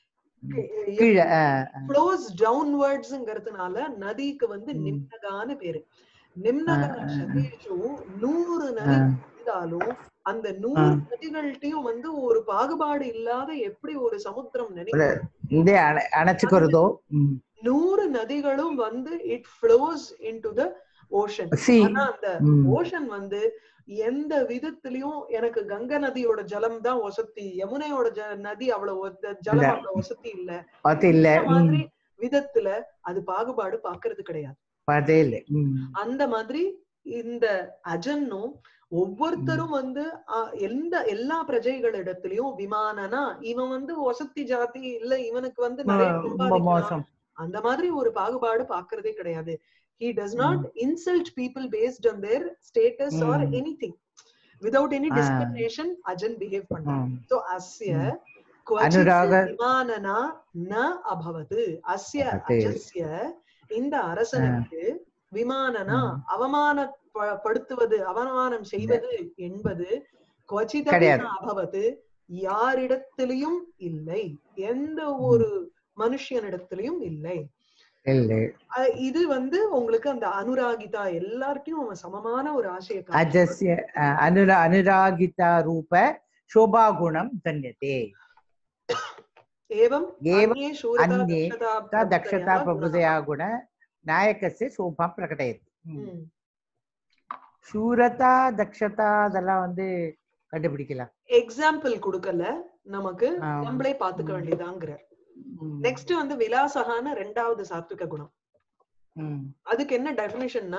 கீழே ஆ, ஆ. ஃப்ளோஸ் டவுன்வர்ட்ஸ்ங்கிறதுனால நதிக்கு வந்து ம். நிம்னகான்னு பேரு நிம்னகா ஆ, ஆ, ஆ. சதேஷு நூறு ஆ, நதி இருந்தாலும் அந்த நூறு நதிகள்கிட்டயும் வந்து ஒரு பாகுபாடு இல்லாத எப்படி ஒரு சமுத்திரம் நினைக்கும் இந்த அணை- அணைச்சுக்கிறதோ ம். நூறு நதிகளும் வந்து it flows into the ocean See. ஆனா அந்த ம். ஓஷன் வந்து எந்த விதத்திலயும் எனக்கு கங்கை நதியோட ஜலம் தான் வசதி யமுனையோட ஜ- நதி அவ்வளவு ஒத்த- ஜலம் இல்ல. அவ்வளவு வசதி இல்ல பார்த்து இல்ல இந்த ம். மாதிரி விதத்துல அது பாகுபாடு பாக்குறது கிடையாது பார்த்தே இல்ல ம். அந்த மாதிரி இந்த அஜன்னும் ஒவ்வொருத்தரும் வந்து அஹ், எந்த எல்லா பிரஜைகளிடத்திலயும் விமானனா இவன் வந்து வசதி ஜாதி இல்ல இவனுக்கு வந்து நிறைய ரொம்ப சம்பாதிக்கலாம். மோசம் அந்த மாதிரி ஒரு பாகுபாடு பாக்குறதே கிடையாது he does not insult people based on their status or ம். anything without any ஆ. discrimination அஜன் behave பண்றான் ம். so asya ம். क्वचित् அனுராக- விமானனா ந அபவது அஸ்ய அபவது. அஜஸ்ய இந்த அரசனுக்கு விமானனா ம். அவமானப்படுத்துவது அவமானம் செய்வது என்பது குவச்சிதபி கிடையாது. ந அபவது யாரிடத்திலையும் இல்லை எந்த ஒரு மனுஷனிடத்திலையும் இல்லை இல்ல அஹ் இது வந்து உங்களுக்கு அந்த அனுராகிதா எல்லார்ட்டையும் அவன் சமமான ஒரு ஆசையை காட்டுறான். அஜஸ்ய அஹ், அனுரா அனுராகிதா ரூப சோபா குணம் தன்யதே ஏவம் ஏவம் அந்யே சூரதா அந்யே தக்ஷதா सा दक्षता பிரபுதயா प्रभृतया गुण नायकस्य शोभां प्रकटयति குணः. ம். சூரதா தக்ஷதா அதெல்லாம் வந்து கண்டுபிடிக்கலாம் எக்ஸாம்பிள் கொடுக்கல நமக்கு ஆம். நம்மளே பாத்துக்க ம். வேண்டியதாங்கிறார் ம். நெக்ஸ்ட் வந்து விலாசகான ரெண்டாவது சாத்விக குணம் ம். அதுக்கு என்ன டெபினிஷன்னா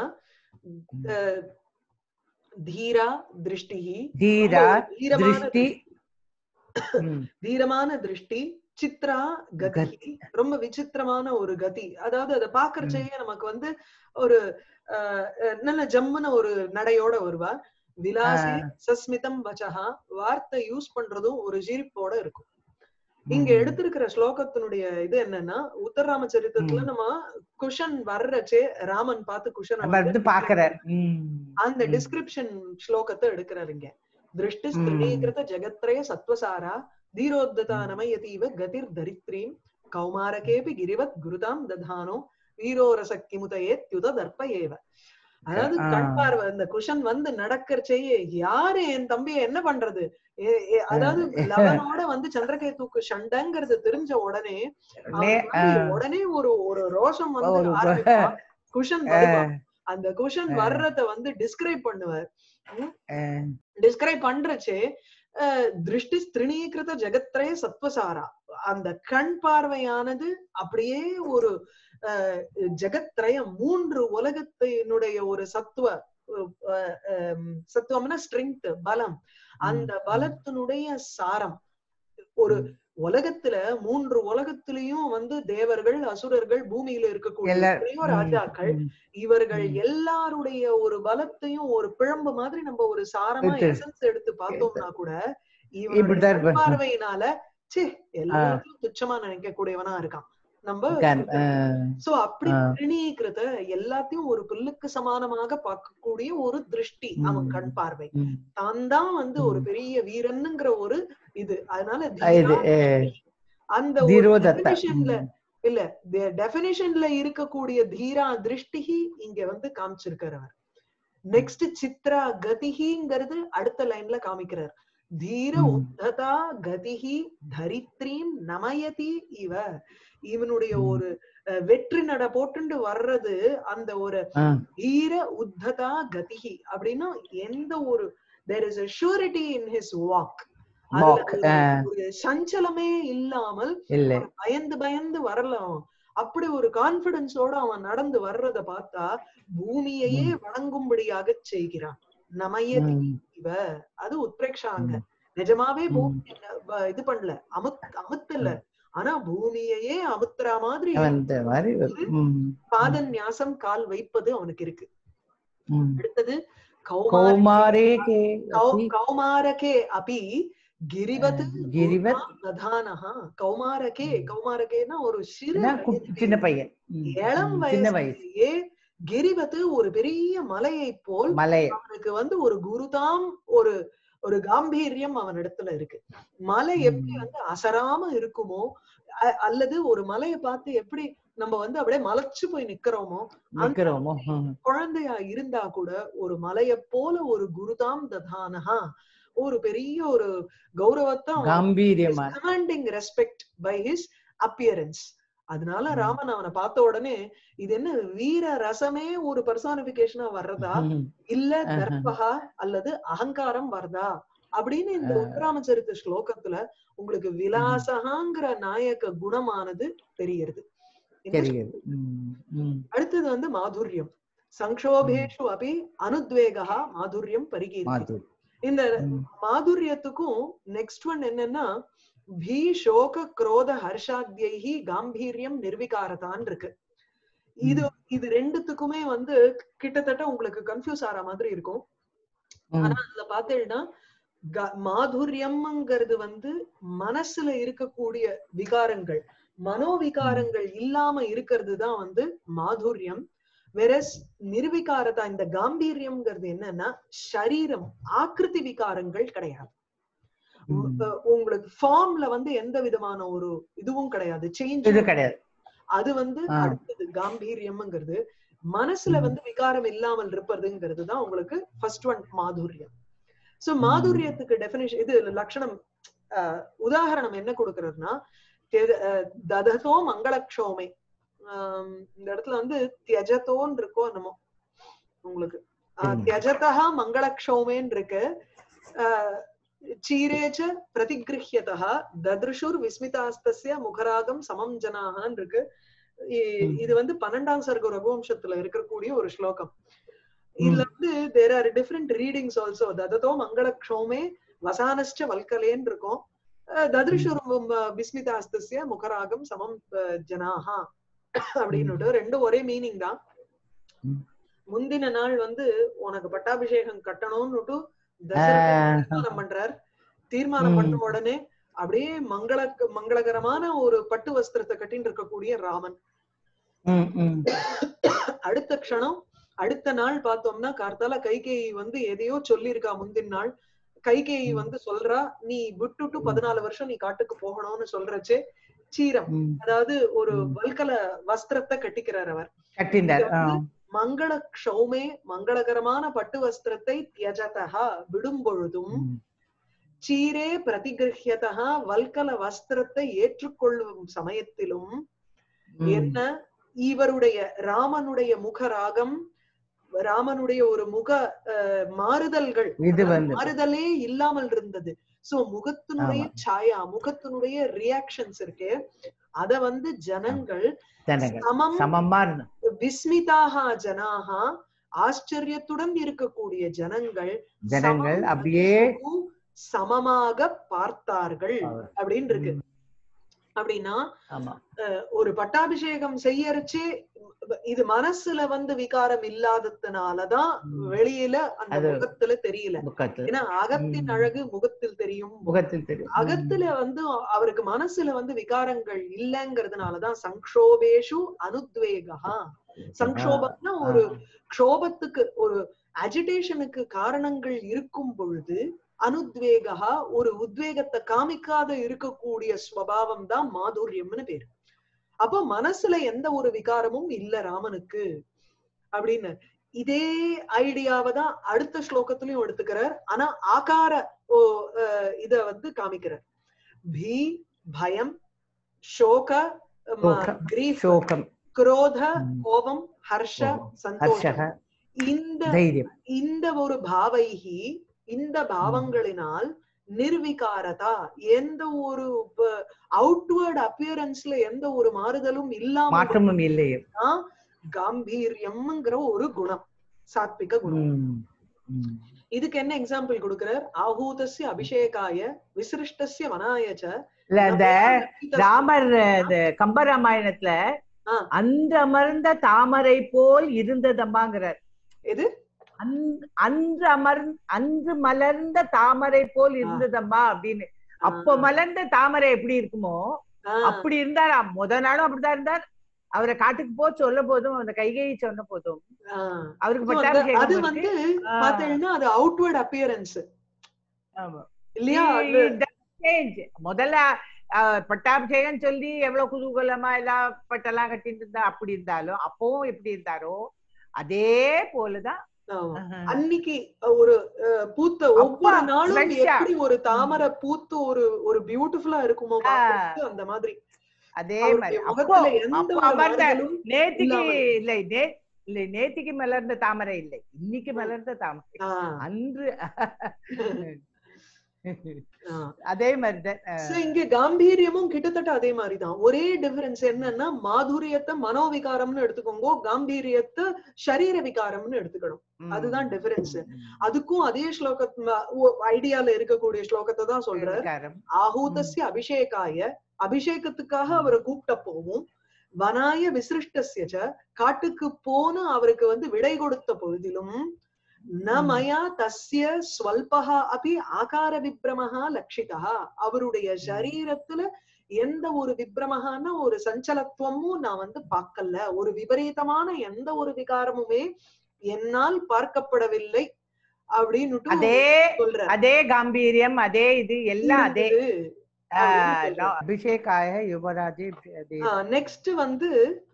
தீரா திருஷ்டிஹி தீரா ரொம்ப ஒரு தீரமான திருஷ்டி ம். தீரமான திருஷ்டி சித்ரா கதி ரொம்ப விசித்திரமான ஒரு கதி அதாவது அதை பாக்குறச்சேயே நமக்கு வந்து ஒரு அஹ், அஹ், நல்ல ஜம்முன ஒரு நடையோட வருவா விலாசி சஸ்மிதம் வச்சஹா வார்த்தை யூஸ் பண்றதும் ஒரு சிரிப்போட இருக்கும் இங்க ம். எடுத்திருக்கிற ஸ்லோகத்தினுடைய இது என்னன்னா உத்தரராம சரித்திரத்துல ம். நம்ம குஷன் வர்றச்சே ராமன் பார்த்து குஷன் நம்ம வந்து பாக்குறார் ம். அந்த ம். டிஸ்கிரிப்ஷன் ஸ்லோகத்தை எடுக்கிறாரு இங்க திருஷ்டி ம். ஸ்திரீகிருத ஜெகத்ரய சத்வசாரா தீரோத்ததா ம். நமயதீவ கதிர் தரித்ரீம் கௌமாரகேபி கிரிவத் குருதாம் ததானோ வீரோரச கிமுதயே த்யுத தர்ப்ப ஏவ அதாவது ஆ. கண் பார்வை இந்த குஷன் வந்து நடக்கிறச்சேயே யாரு என் தம்பிய என்ன பண்றது ஏ- ஏ- அதாவது லவனோட வந்து சந்திரகேதுக்கு சண்டைங்கிறது தெரிஞ்ச உடனே நே- அவனுக்கு வந்து உடனே ஒரு ஒரு ரோஷம் வந்து ஒரு ப- ஆரம்பிப்பான். குஷன் வருவான். அஹ், அந்த குஷன் ஆ. வர்றத வந்து டிஸ்கிரைப் பண்ணுவார் அஹ், டிஸ்கிரைப் பண்றச்சே அஹ், திருஷ்டி ஸ்திரிணீகிருத ஜெகத்ரய சத்வசாரா அந்த கண் பார்வையானது அப்படியே ஒரு அஹ், ஜெகத்ரயம் மூன்று உலகத்தினுடைய ஒரு சத்துவ அஹ், அஹ், சத்துவம்னா ஸ்ட்ரென்த் பலம் அந்த ம், பலத்தினுடைய சாரம் ஒரு உலகத்துல மூன்று உலகத்திலயும் வந்து தேவர்கள் அசுரர்கள் பூமியில இருக்கக்கூடிய எல்லா- எத்தனையோ ம், ராஜாக்கள் ம், இவர்கள் ம். எல்லாருடைய ஒரு பலத்தையும் ஒரு பிழம்பு மாதிரி நம்ம ஒரு சாரமா எடுத்து- எசன்ஸ் எடுத்து பார்த்தோம்னா கூட இவனுடைய இப்படித்தான் கண் இருப்பான். பார்வையினால ச்சே எல்லாத்தையும் துச்சமா நினைக்க கூடியவனா இருக்கான் நம்ம கண், அஹ், சோ அப்படி ஆ. திரிணீகிருத எல்லாத்தையும் ஒரு புல்லுக்கு சமானமாக பார்க்கக்கூடிய ஒரு திருஷ்டி அவன் ம். கண் பார்வை ம். தான் தான் வந்து ஒரு ம். பெரிய வீரன்னுங்கிற ஒரு இது அதனால இது தீரா அஹ், அந்த ஒரு தீரோதத்தா definitionல ம். இல்ல டெபினிஷன்ல இருக்கக்கூடிய தீரா திருஷ்டிகி இங்க வந்து காமிச்சிருக்காரு அவர் நெக்ஸ்ட் சித்ரா கதிகிங்கிறது அடுத்த லைன்ல காமிக்கிறார் தீர ம். உத்ததா கதிகி தரித்ரீம் நமயதி இவ இவனுடைய ம். ஒரு அஹ், வெற்றி நட போட்டுண்டு வர்றது அந்த ஒரு அஹ், தீர உத்ததா கதிகி அப்படின்னா எந்த ஒரு there is a surety in his walk அதுல walk, ஒரு- அஹ், ஒரு சஞ்சலமே இல்லாமல் இல்லை பயந்து பயந்து வரலாம் அப்படி ஒரு கான்பிடன்ஸோட அவன் நடந்து வர்றத பார்த்தா பூமியையே வணங்கும்படியாக செய்கிறான் நமயதி ம், இவ அது உத்பிரேக்ஷாங்க ம். நிஜமாவே ம். பூமி வ- இது பண்ணல அமுத் அமுத்தல ஆனா பூமியையே அமுத்துற மாதிரி அந்த மாதிரி ஒரு- ம், பாதன்யாசம் கால் வைப்பது அவனுக்கு இருக்கு ம். அடுத்தது கௌமார கௌமாரே கே கௌ- அபி, கௌமாரகே அபி கிரிவத் கிரிவத் பிரதானஹா கௌமாரகே ம். கௌமாரகேனா ஒரு சிறு என்ன, கு- வயதிலே, சின்ன பையன் ம், இளம் ம், சின்ன வயசு வயசுலயே கிரிவத்து ஒரு பெரிய மலையை போல் மலை அவனுக்கு வந்து ஒரு குருதாம் ஒரு ஒரு காம்பீரியம் அவன் இடத்துல இருக்கு மலை எப்படி ம். வந்து அசராம இருக்குமோ அ- அல்லது ஒரு மலையை பார்த்து எப்படி நம்ம வந்து அப்படியே மலைச்சு போய் நிக்கிறோமோ நிக்கிறோமோ ம், குழந்தையா இருந்தா கூட ஒரு மலையை போல ஒரு குருதாம் ததானஹா ஒரு பெரிய ஒரு கௌரவத்தை காம்பீரியமான commanding respect by his appearance அதனால ம். ராமன் அவனை பார்த்த உடனே இது என்ன வீர ரசமே ஒரு பர்சானிபிகேஷனா வர்றதா ம், இல்ல ஆஹா. தர்பகா அல்லது அகங்காரம் வருதா அப்படின்னு இந்த ஆ. உத்தராமச்சரித்த ஸ்லோகத்துல உங்களுக்கு விலாசகாங்கிற நாயக குணமானது தெரியுது இந்த தெரியுது ம், ம், அடுத்தது வந்து மாதுரியம் சங்கோபேஷு அபி அனுத்வேகா மாதுரியம் பரிகீர்த்தி மாது இந்த ம், மாதுரியத்துக்கும் நெக்ஸ்ட் ஒன் என்னன்னா பீ சோக குரோத ஹர்ஷாத்யைஹி காம்பீரியம் நிர்விகாரதான் இருக்கு இது இது ரெண்டுத்துக்குமே வந்து கிட்டத்தட்ட உங்களுக்கு கன்ஃபியூஸ் ஆற மாதிரி இருக்கும் ம், ஆனா அதுல பாத்தீங்கன்னா க- மாதுரியம்ங்கிறது வந்து மனசுல இருக்கக்கூடிய விகாரங்கள் மனோவிகாரங்கள் இல்லாம இருக்கிறது தான் வந்து மாதுரியம் வெரஸ் நிர்விகாரதா இந்த காம்பீரியம்ங்கிறது என்னன்னா சரீரம் ஆக்கிருதி விகாரங்கள் கிடையாது ம். உ- உங்களுக்கு ஃபார்ம்ல வந்து எந்த விதமான ஒரு இதுவும் கிடையாது சேஞ்ச் இது கிடையாது அது வந்து ஆ. அடுத்தது காம்பீரியம்ங்கிறது மனசுல ம். வந்து விகாரம் இல்லாமல் இருப்பதுங்கிறது தான் உங்களுக்கு ஃபர்ஸ்ட் ஒன் மாதுரியம் சோ ம். மாதுரியத்துக்கு டெபினிஷன் இது லட்சணம் அஹ், உதாரணம் என்ன கொடுக்கறதுன்னா தெ- அஹ், தததோ மங்களக்ஷோமை ஆம், இந்த இடத்துல வந்து தியஜத்தோன்னு இருக்கோ என்னமோ உங்களுக்கு அஹ், ம். தியஜதா மங்களக்ஷோமேன்னு இருக்கு அஹ், சீரேச்ச பிரதிகிருஹ்யதா தத்ருஷுர் விஸ்மிதாஸ்தஸ்ய முகராகம் சமம் ஜனாகான்னு இருக்கு இ- ம். இது வந்து பன்னெண்டாம் சர்க்க ரகுவம்சத்துல இருக்கக்கூடிய ஒரு ஸ்லோகம் இதுல வந்து there are different readings also தததோ மங்களக்ஷோமே வசானஸ்ட வல்கலேன்னு இருக்கும் அஹ் தத்ருஷுர் ம- விஸ்மிதாஸ்தஸ்ய முகராகம் சமம் அஹ், ஜனாஹா அப்படின்னுட்டு ரெண்டும் ஒரே மீனிங் தான் ம். முந்தின நாள் வந்து உனக்கு பட்டாபிஷேகம் கட்டணும்னுட்டு ஆ, தசரதன் தீர்மானம் பண்றார் தீர்மானம் ம். பண்ண உடனே அப்படியே மங்கள மங்களகரமான ஒரு பட்டு வஸ்திரத்தை கட்டின்னு இருக்கக்கூடிய ராமன் ம், ம், அடுத்த க்ஷணம் அடுத்த நாள் பார்த்தோம்னா கார்த்தால கைகேயி வந்து எதையோ சொல்லியிருக்கா முந்தின நாள் கைகேயி ம். வந்து சொல்றா நீ விட்டுட்டு பதினாலு வருஷம் நீ காட்டுக்கு போகணும்னு சொல்றச்சே சீரம் ம். அதாவது ஒரு ம். வல்கல வஸ்திரத்தை கட்டிக்கிறார் அவர் கட்டிண்டார் ஆ. மங்கள க்ஷௌமே மங்களகரமான பட்டு வஸ்திரத்தை தியஜதா விடும் பொழுதும் ம். சீரே பிரதிகிருஹ்யதா வல்கல வஸ்திரத்தை ஏற்றுக்கொள்ளும் சமயத்திலும் ம். என்ன இவருடைய ராமனுடைய முகராகம் ராமனுடைய ஒரு முக அஹ், மாறுதல்கள் இது அதாவது வந்து மாறுதலே இல்லாமல் இருந்தது சோ முகத்தினுடைய ஆமா. சாயா முகத்தினுடைய ரியாக்ஷன்ஸ் இருக்கு அத வந்து ஜனங்கள் ஜனங்கள் சமம் சமமா இருந்தோம் விஸ்மிதாக ஜனாக ஆச்சரியத்துடன் இருக்கக்கூடிய ஜனங்கள் ஜனங்கள் சமம் அப்படியே அதிகம் சமமாக பார்த்தார்கள் அப்படின்னு இருக்கு ம். அப்படின்னா ஆமா ஒரு பட்டாபிஷேகம் செய்யறச்சே இது மனசுல வந்து விகாரம் இல்லாததுனாலதான் ம். வெளியில அந்த அது- முகத்துல தெரியல முகத்தில் ஏன்னா அகத்தின் ம். அழகு முகத்தில் தெரியும் முகத்தில் தெரியும் அகத்துல வந்து அவருக்கு மனசுல வந்து விகாரங்கள் இல்லைங்கிறதுனாலதான் சங்ஷோபேஷு அனுத்வேகா சங்ஷோபம்னா ஒரு க்ஷோபத்துக்கு ஒரு அஜிடேஷனுக்கு காரணங்கள் இருக்கும் பொழுது அனுத்வேகா ஒரு உத்வேகத்தை காமிக்காத இருக்கக்கூடிய ஸ்வபாவம் தான் மாதுரியம்னு பேரு அப்போ மனசுல எந்த ஒரு விகாரமும் இல்ல ராமனுக்கு அப்படின்னு இதே ஐடியாவை தான் அடுத்த ஸ்லோகத்திலயும் எடுத்துக்கிறார் ஆனா ஆகார ஓ, அஹ், இத வந்து காமிக்கிறார் பீ பயம் சோக சோக, கிரீஃப் சோகம் குரோத ம். கோபம் ஹர்ஷ கோபம், சந்தோஷம் ஹர்ஷக இந்த தைரியம் இந்த ஒரு பாவைகி இந்த பாவங்களினால் நிர்விகாரதா எந்த ஒரு அவுட்வர்ட் அப்பியரன்ஸ்ல எந்த ஒரு மாறுதலும் இல்லாம மாற்றமும் இல்லையே காம்பீரியம்ங்கிற ஒரு குணம் சாத்விக குணம் ம். ம். இதுக்கு என்ன எக்ஸாம்பிள் கொடுக்கிறார் ஆஹூதஸ்ய அபிஷேகாய விசிருஷ்டஸ்ய வனாயச்ச இல்ல இந்த ராமர் இந்த கம்பராமாயணத்துல ஆ. அந்த அமர்ந்த தாமரை போல் இருந்ததம்மாங்கிறார் எது? அந்- அன்று அமர் அன்று மலர்ந்த தாமரை போல் இருந்ததம்மா அப்படின்னு அப்ப மலர்ந்த தாமரை எப்படி இருக்குமோ அப்படி இருந்தாரா முத நாளும் அப்படிதான் இருந்தார் அவரை காட்டுக்கு போ சொல்ல போதும் அந்த கைகையை சொன்ன போதும் அவருக்கு அது பட்டாபிஷேகம் வந்து இருக்கு. ஆ. பாத்தீங்கன்னா அது அவுட்வர்ட் அப்பியரன்ஸ் ஆமா. இல்லையா அது It does change. முதல்ல அஹ், பட்டாபிஷேகம் சொல்லி எவ்வளவு குதூகலமா எல்லாம் பட்டெல்லாம் கட்டிட்டு இருந்தா அப்படி இருந்தாலும் அப்பவும் எப்படி இருந்தாரோ அதே போலதான் ஆமா. ஆஹ், அன்னைக்கு ஒரு அஹ், பூத்த ஒவ்வொரு நாளும் fresh ஆ. எப்படி ஒரு தாமரை பூத்து ஒரு ஒரு பியூட்டிஃபுல்லா இருக்குமோ ஆ. பார்க்கறதுக்கு அந்த மாதிரி அதே அவருடைய மாதிரி அப்போ முகத்துல எந்த அப்போ ஒரு அமர்ந்த மாறுதலும் நேத்திக்கு இல்லாமல். இல்லை நே இல்லை நேத்திக்கு மலர்ந்த தாமரை இல்லை இன்னைக்கு மலர்ந்த தாமரை ஆ, அன்று ஆ. அதே மாதிரிதான் So, இங்க காம்பீரியமும் கிட்டத்தட்ட அதே மாதிரிதான் ஒரே டிஃபரன்ஸ் என்னன்னா மாதுரியத்தை மனோவிகாரம்னு எடுத்துக்கோங்க காம்பீரியத்தை சரீர விகாரம்னு எடுத்துக்கணும் ம். அதுதான் difference. ம். அதுக்கும் அதே ஸ்லோக ஐடியால இருக்கக்கூடிய ஸ்லோகத்தை தான் சொல்றார் விகாரம். ஆஹூதஸ்ய அபிஷேகாய அபிஷேகத்துக்காக அவரை கூப்பிட்டப்போவும் வனாய விசிருஷ்டஸ்ய ச காட்டுக்கு போன அவருக்கு வந்து விடை கொடுத்த பொழுதிலும் ந ம். மயா தஸ்ய ஸ்வல்பஹா அபி ஆகார விப்ரமஹா லட்சிதா அவருடைய சரீரத்துல எந்த ஒரு விப்ரமகான ஒரு சஞ்சலத்துவமும் நான் வந்து பார்க்கல ஒரு விபரீதமான எந்த ஒரு விகாரமுமே என்னால் பார்க்கப்படவில்லை அப்படின்னு அதே சொல்ற அதே காம்பீரியம் அதே இது எல்லாம் அதே அப்படின்னு சொல்றார். அபிஷேகாய யுவராஜே நெக்ஸ்ட் வந்து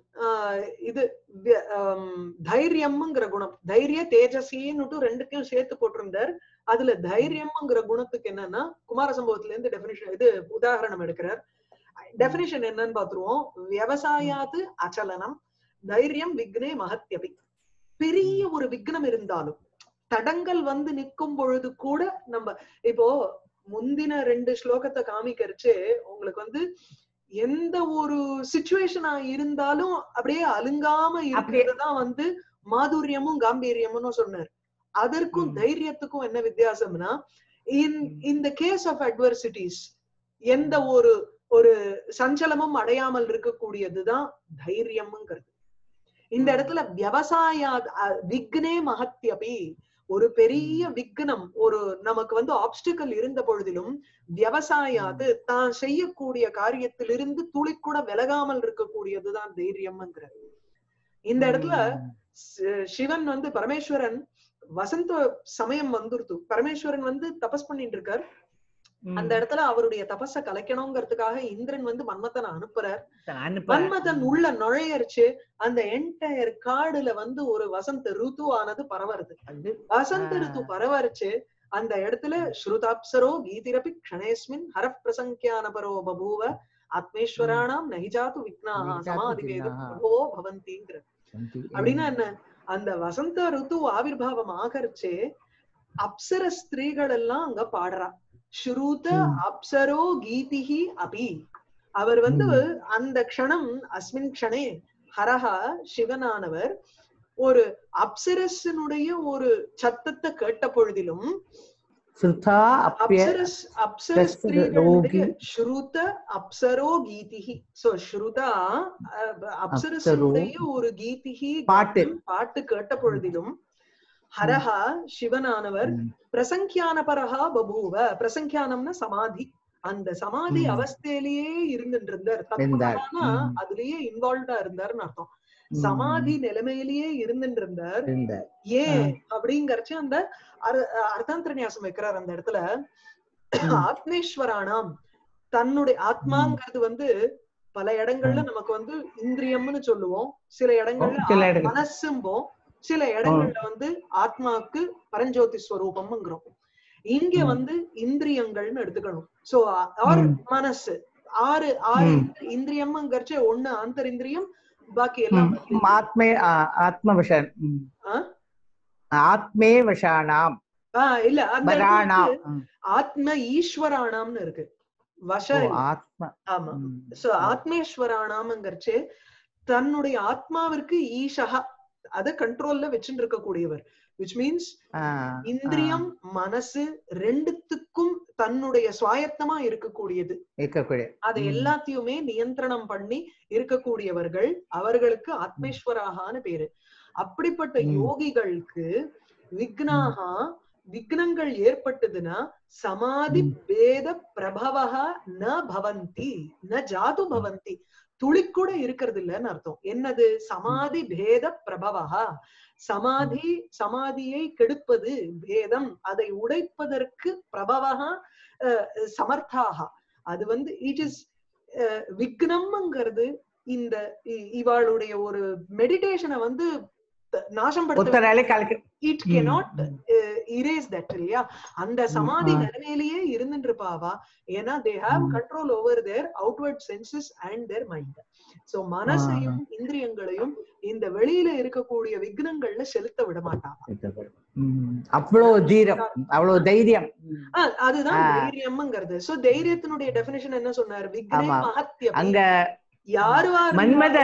ஆஹ் இது வி- ஆம், தைரியம்ங்கிற குணம் தைரிய தேஜசின்னுட்டு ரெண்டுத்தையும் சேர்த்து போட்டிருந்தார் அதுல தைரியம்ங்கிற குணத்துக்கு என்னன்னா குமார சம்பவத்துல இருந்து டெபினிஷன் இது உதாரணம் எடுக்கிறார் டெபினிஷன் என்னன்னு பாத்துருவோம் விவசாயாத்து அச்சலனம் தைரியம் விக்னே மகத்யபி பெரிய ஒரு விக்னம் இருந்தாலும் தடங்கள் வந்து நிற்கும் பொழுது கூட நம்ம இப்போ முந்தின ரெண்டு ஸ்லோகத்தை காமிக்கிறச்சு உங்களுக்கு வந்து எந்த ஒரு சுச்சுவேஷனா இருந்தாலும் அப்படியே அலுங்காம இருக்கிறதுதான் வந்து மாதுரியமும் காம்பீரியமும் சொன்னார் அதற்கும் ம். தைரியத்துக்கும் என்ன வித்தியாசம்னா இன் ம். இந்த கேஸ் ஆஃப் அட்வர்சிட்டிஸ் எந்த ஒரு ஒரு சஞ்சலமும் அடையாமல் இருக்கக்கூடியதுதான் தைரியம்ங்கிறது இந்த ம். இடத்துல விவசாயா அ- விக்னே மகத்யபி ஒரு பெரிய விக்னம் ஒரு நமக்கு வந்து ஆப்ஸ்டிக்கல் இருந்த பொழுதிலும் விவசாயாது தான் செய்யக்கூடிய காரியத்திலிருந்து துளி கூட விலகாமல் இருக்கக்கூடியதுதான் தைரியம்ங்கிறது இந்த இடத்துல சி- சிவன் வந்து பரமேஸ்வரன் வசந்த சமயம் வந்துருத்து பரமேஸ்வரன் வந்து தபஸ் பண்ணிட்டு இருக்கார் ம். அந்த இடத்துல அவருடைய தபஸ கலைக்கணுங்கிறதுக்காக இந்திரன் வந்து மன்மதனை அனுப்புறார் அனுப்புறேன். மன்மதன் உள்ள நுழையரிச்சு அந்த என்டையர் காடுல வந்து ஒரு வசந்த ருத்து ஆனது பரவருது அது வசந்த ஆ. ருத்து பரவரிச்சு அந்த இடத்துல ஸ்ருதாப்சரோ கீதிரபி க்ஷணேஸ்மின் ஹரப் பிரசங்கியானபரோ பபூவ ஆத்மேஸ்வராணாம் நஹிஜாத்து விக்னாஹா நஹி ஜாத்து சமாதி வேத விக்னாஹா. பிரபோ பவந்திங்கிற அப்படின்னா என்ன அந்த வசந்த ருத்து ஆவிர்வாவம் ஆகரிச்சு அப்சர ஸ்திரீகள் எல்லாம் அங்க பாடுறா ஸ்ருத ம். அப்சரோ கீதிஹி அபி அவர் வந்து ம். அந்த க்ஷணம் அஸ்மின் க்ஷணே ஹரஹா சிவனானவர் ஒரு அப்சரஸனுடைய ஒரு சத்தத்தை கேட்ட பொழுதிலும் சுதா அப்பிய அப்சரஸ் அப்சர ரஸ் ஸ்திரீகளுடைய ரோகி. ஸ்ருத அப்சரோ கீதிஹி சோ ஸ்ருதா அஹ், அப்சரஸனுடைய ஒரு கீதிஹி பாட்டு. கானம், பாட்டு கேட்ட பொழுதிலும் ஹரஹா சிவனானவர் ம். பிரசங்கியான பரஹா பபூவ பிரசங்கியானம்னா சமாதி அந்த சமாதி ம். அவஸ்தையிலேயே இருந்துட்டு இருந்தார் இருந்தார். தத்பரனா ம். அதுலயே இன்வால்வ்டா இருந்தாருன்னு அர்த்தம் ம். சமாதி நிலைமையிலேயே இருந்துட்டு இருந்தார் இருந்த ஏன் அப்படிங்கறச்சு அந்த அர- அர்த்தாந்திர நியாசம் வைக்கிறார் அந்த இடத்துல ம். ஆத்மேஸ்வரானாம் தன்னுடைய ஆத்மாங்கிறது வந்து பல இடங்கள்ல நமக்கு வந்து இந்திரியம்னு சொல்லுவோம் சில இடங்கள்ல சில ஆ- இடங்கள். மனசும்போம் சில இடங்கள்ல வந்து ஆத்மாக்கு பரஞ்சோதி ஸ்வரூபம்ங்கிறோம் இங்க ம். வந்து இந்திரியங்கள்னு எடுத்துக்கணும் சோ ஆர் ம். மனசு ஆறு ஆறு ம். இந்திரி- இந்திரியம்ங்கிறச்சு ஒண்ணு ஆந்தரிந்திரியம் பாக்கி எல்லாம் ம். ஆத்மே ஆ- ஆத்மவசன் ம். ஆ? ஆத்மே வசானாம் ஆஹ் இல்ல அந்த இடத்துல வராணாம் வந்து ம். ஆத்ம ஈஸ்வராணாம்னு இருக்கு வச ஓ, இல்ல. ஆத்ம ஆமா ம். சோ ஆத்மேஸ்வராணாம்ங்கிறச்சு தன்னுடைய ஆத்மாவிற்கு ஈஷகா அத கண்ட்ரோல்ல வச்சுட்டு இருக்கக்கூடியவர் விச் மீன்ஸ் ஆ, இந்திரியம் மனசு ரெண்டுத்துக்கும் தன்னுடைய சுவாயத்தமா இருக்கக்கூடியது ஆ, இருக்கக்கூடிய அதை ம். எல்லாத்தையுமே நியந்திரணம் பண்ணி இருக்கக்கூடியவர்கள் அவர்களுக்கு ஆத்மேஸ்வராகான்னு பேரு அப்படிப்பட்ட ம். யோகிகளுக்கு விக்னாகா விக்னங்கள் ஏற்பட்டதுன்னா சமாதி ம். பேத பிரபவஹா ந பவந்தி ந ஜாது பவந்தி துளி கூட இருக்கிறது இல்லைன்னு அர்த்தம் என்னது சமாதி பேத பிரபவஹா சமாதி சமாதியை கெடுப்பது பேதம் அதை உடைப்பதற்கு பிரபவஹா அஹ், சமர்த்தாகா அது வந்து இட் இஸ் விக்னம்ங்கிறது இந்த இ- இவாளுடைய ஒரு மெடிடேஷனை வந்து த- நாசம் படுத்த ஒத்தராலே கலக்கு இட் ம், கெனாட் ம். இரேஸ் தட் இல்லையா அந்த சமாதி ஆ. நிலைமையிலேயே இருந்துட்டு இருப்பாவா ஏன்னா தே ஹாவ் ம். Control over their outward senses and their mind so மனசையும் இந்திரியங்களையும் இந்த வெளியில இருக்கக்கூடிய விக்னங்கள்ல செலுத்த விட மாட்டாங்க ம். அவ்வளவு தீரம் அவ்வளவு தைரியம் ம். ஆஹ் அதுதான் ஆ. தைரியம்ங்கிறது சோ தைரியத்தினுடைய டெபினேஷன் என்ன சொன்னார் விக்னே ஆமா. மகத்தியம் அங்க யாருவா மன்மத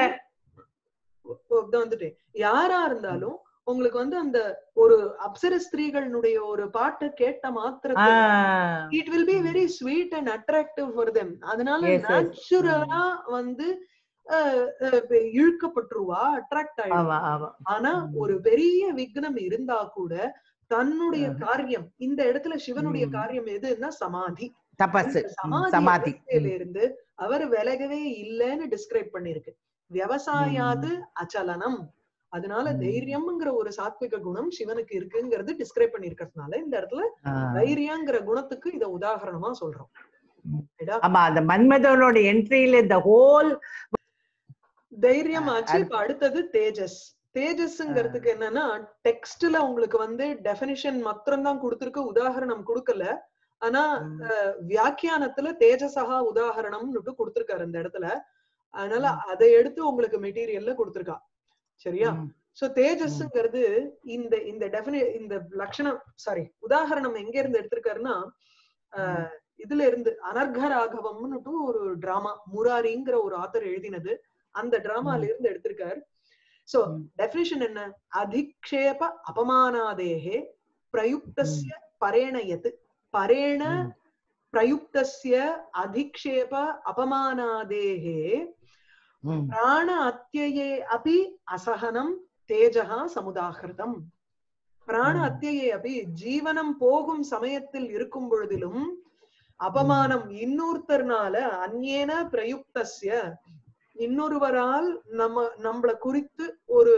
இருந்தாலும் வந்துட்டேன் யாரா இருந்தாலும் உங்களுக்கு வந்து அந்த ஒரு அப்சர ஸ்திரீகளுடைய ஒரு பாட்டு கேட்ட ஆ, மாத்திரத்துல it will be very sweet and attractive for them அதனால Yes, yes. நேச்சுரலா வந்து அஹ், அஹ், இழுக்கப்பட்டுருவா அட்ராக்ட் ஆயிடும் ஆமா ஆமா ஆனா ம். ஒரு பெரிய விக்னம் இருந்தா கூட தன்னுடைய ஆ. காரியம் இந்த இடத்துல சிவனுடைய ம். காரியம் எதுன்னா சமாதி தபஸ் இந்த சமாதி சமாதி அவஸ்தையில இருந்து அவர் விலகவே இல்லைன்னு டிஸ்கிரைப் பண்ணிருக்கு விவசாயாது அச்சலனம் அதனால ம். தைரியம்ங்கிற ஒரு சாத்விக குணம் சிவனுக்கு இருக்குங்கிறது டிஸ்கிரைப் பண்ணிருக்கிறதுனால இந்த இடத்துல ஆ. தைரியங்கிற குணத்துக்கு இத உதாகரணமா சொல்றோம் ம். ரைட்டா? ஆமா அந்த மன்மதனோட என்ட்ரியில இந்த ஹோல் தைரியம் ஆ, ஆச்சு இப்ப அடுத்தது தேஜஸ் தேஜஸ்ங்கிறதுக்கு என்னன்னா டெக்ஸ்ட்ல உங்களுக்கு வந்து டெபினிஷன் மாத்திரம் தான் கொடுத்திருக்கு உதாகரணம் கொடுக்கல ஆனா வியாக்கியானத்துல தேஜசகா உதாகரணம்னுட்டு கொடுத்திருக்காரு இந்த இடத்துல அதனால அதை எடுத்து உங்களுக்கு மெட்டீரியல்ல கொடுத்திருக்கா சரியா சோ தேஜஸ்ங்கிறது இந்த இந்த டெபினி இந்த லட்சணம் சாரி உதாகரணம் எங்க இருந்து எடுத்திருக்காருன்னா அஹ், இதுல இருந்து அனர்க ராகவம்னுட்டு ஒரு டிராமா முராரிங்கிற ஒரு ஆத்தர் எழுதினது அந்த டிராமால ம். இருந்து எடுத்திருக்காரு சோ ம். டெபினிஷன் என்ன அதிக்ஷேப அபமானாதேகே பிரயுக்தஸ்ய பரேணயத் பரேண ம். பிரயுக்தஸ்ய அதிக்ஷேப அபமானாதேகே ம். பிராண அத்தியே அபி அசகனம் தேஜகா சமுதாகிருதம் பிராண ம். அத்தியே அபி ஜீவனம் போகும் சமயத்தில் இருக்கும் பொழுதிலும் அபமானம் இன்னொருத்தர்னால அந்நேன பிரயுக்தஸ்ய இன்னொருவரால் நம்ம நம்மள குறித்து ஒரு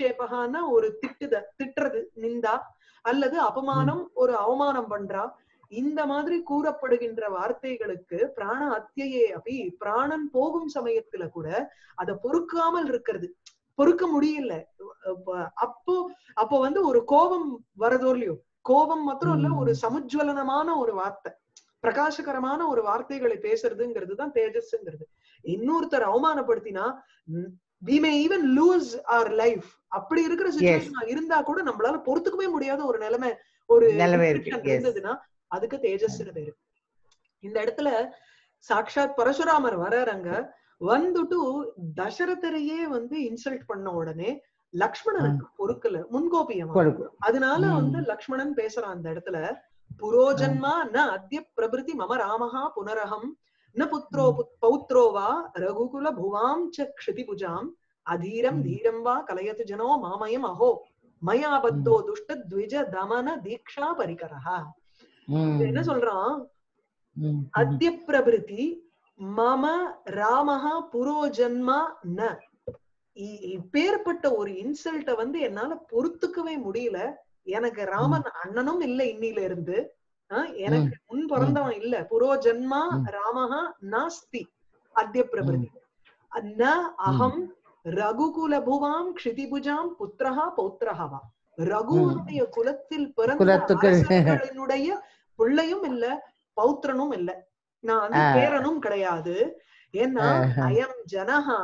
அதிக்ஷேபகான ஒரு திட்டுத திட்டுறது நிந்தா அல்லது அபமானம் ஒரு அவமானம் பண்றா இந்த மாதிரி கூறப்படுகின்ற வார்த்தைகளுக்கு பிராண அத்தியே அப்படி பிராணன் போகும் சமயத்துல கூட அதை பொறுக்காமல் இருக்கிறது பொறுக்க முடியல அப்ப- அப்போ அப்போ வந்து ஒரு கோபம் வரதோ இல்லையோ கோபம் மாத்திரம் இல்ல ம். ஒரு சமுஜ்வலனமான ஒரு வார்த்தை பிரகாசகரமான ஒரு வார்த்தைகளை பேசுறதுங்கிறது தான் தேஜஸ்ங்கிறது இன்னொருத்தர் அவமானப்படுத்தினா we may even lose our life அப்படி இருக்கிற சுச்சுவேஷன் இருந்தா கூட நம்மளால பொறுத்துக்கவே முடியாத ஒரு நிலைமை ஒரு நிலைமை இருக்கு, description yes. இருந்ததுன்னா அதுக்கு தேஜஸ்னு பேரு இந்த இடத்துல சாக்ஷாத் பரசுராமர் வராங்க வந்துட்டு தசரதரையே வந்து இன்சல்ட் பண்ண உடனே லக்ஷ்மணனுக்கு பொறுக்கல முன்கோபியமா கொடுக்கும் அதனால ம். வந்து லக்ஷ்மணன் பேசுறான் அந்த இடத்துல புரோஜன்மா ந அத்ய பிரபிருதி மம ராமஹா புனரகம் ந புத்ரோ ம். புத்- பௌத்ரோ வா ரகுகுல புவாம் ச க்ஷிதிபுஜாம் அதீரம் ம். தீரம் வா கலயத்து ஜனோ மாமயம் அஹோ மயா பத்தோ துஷ்ட த்விஜ தமன தீக்ஷா பரிகரஹா ம். என்ன சொல்றான் ம். அத்ய பிரபிருதி மம ராமஹா புரோஜன்மா ந இ- இப்பேற்பட்ட ஒரு இன்சல்ட்ட வந்து என்னால பொறுத்துக்கவே முடியல எனக்கு ராமன் அண்ணனும் இல்ல இன்னில இருந்து ஆஹ் எனக்கு முன் பிறந்தவன் இல்ல புரோஜன்மா ம். ராமஹா நாஸ்தி அத்ய பிரபிருதி ந அகம் ரகுகுல புவாம் க்ஷிதிபுஜாம் புத்திரஹா பௌத்திரஹா வா ரகுவனுடைய குலத்தில் பிறந்த குலத்துக்கு- அரசர்களுடைய பிள்ளையும் இல்ல பௌத்திரனும் இல்ல நான் வந்து ஆ. பேரனும் கிடையாது ஏன்னா ஆஹா. அயம் ஜனஹா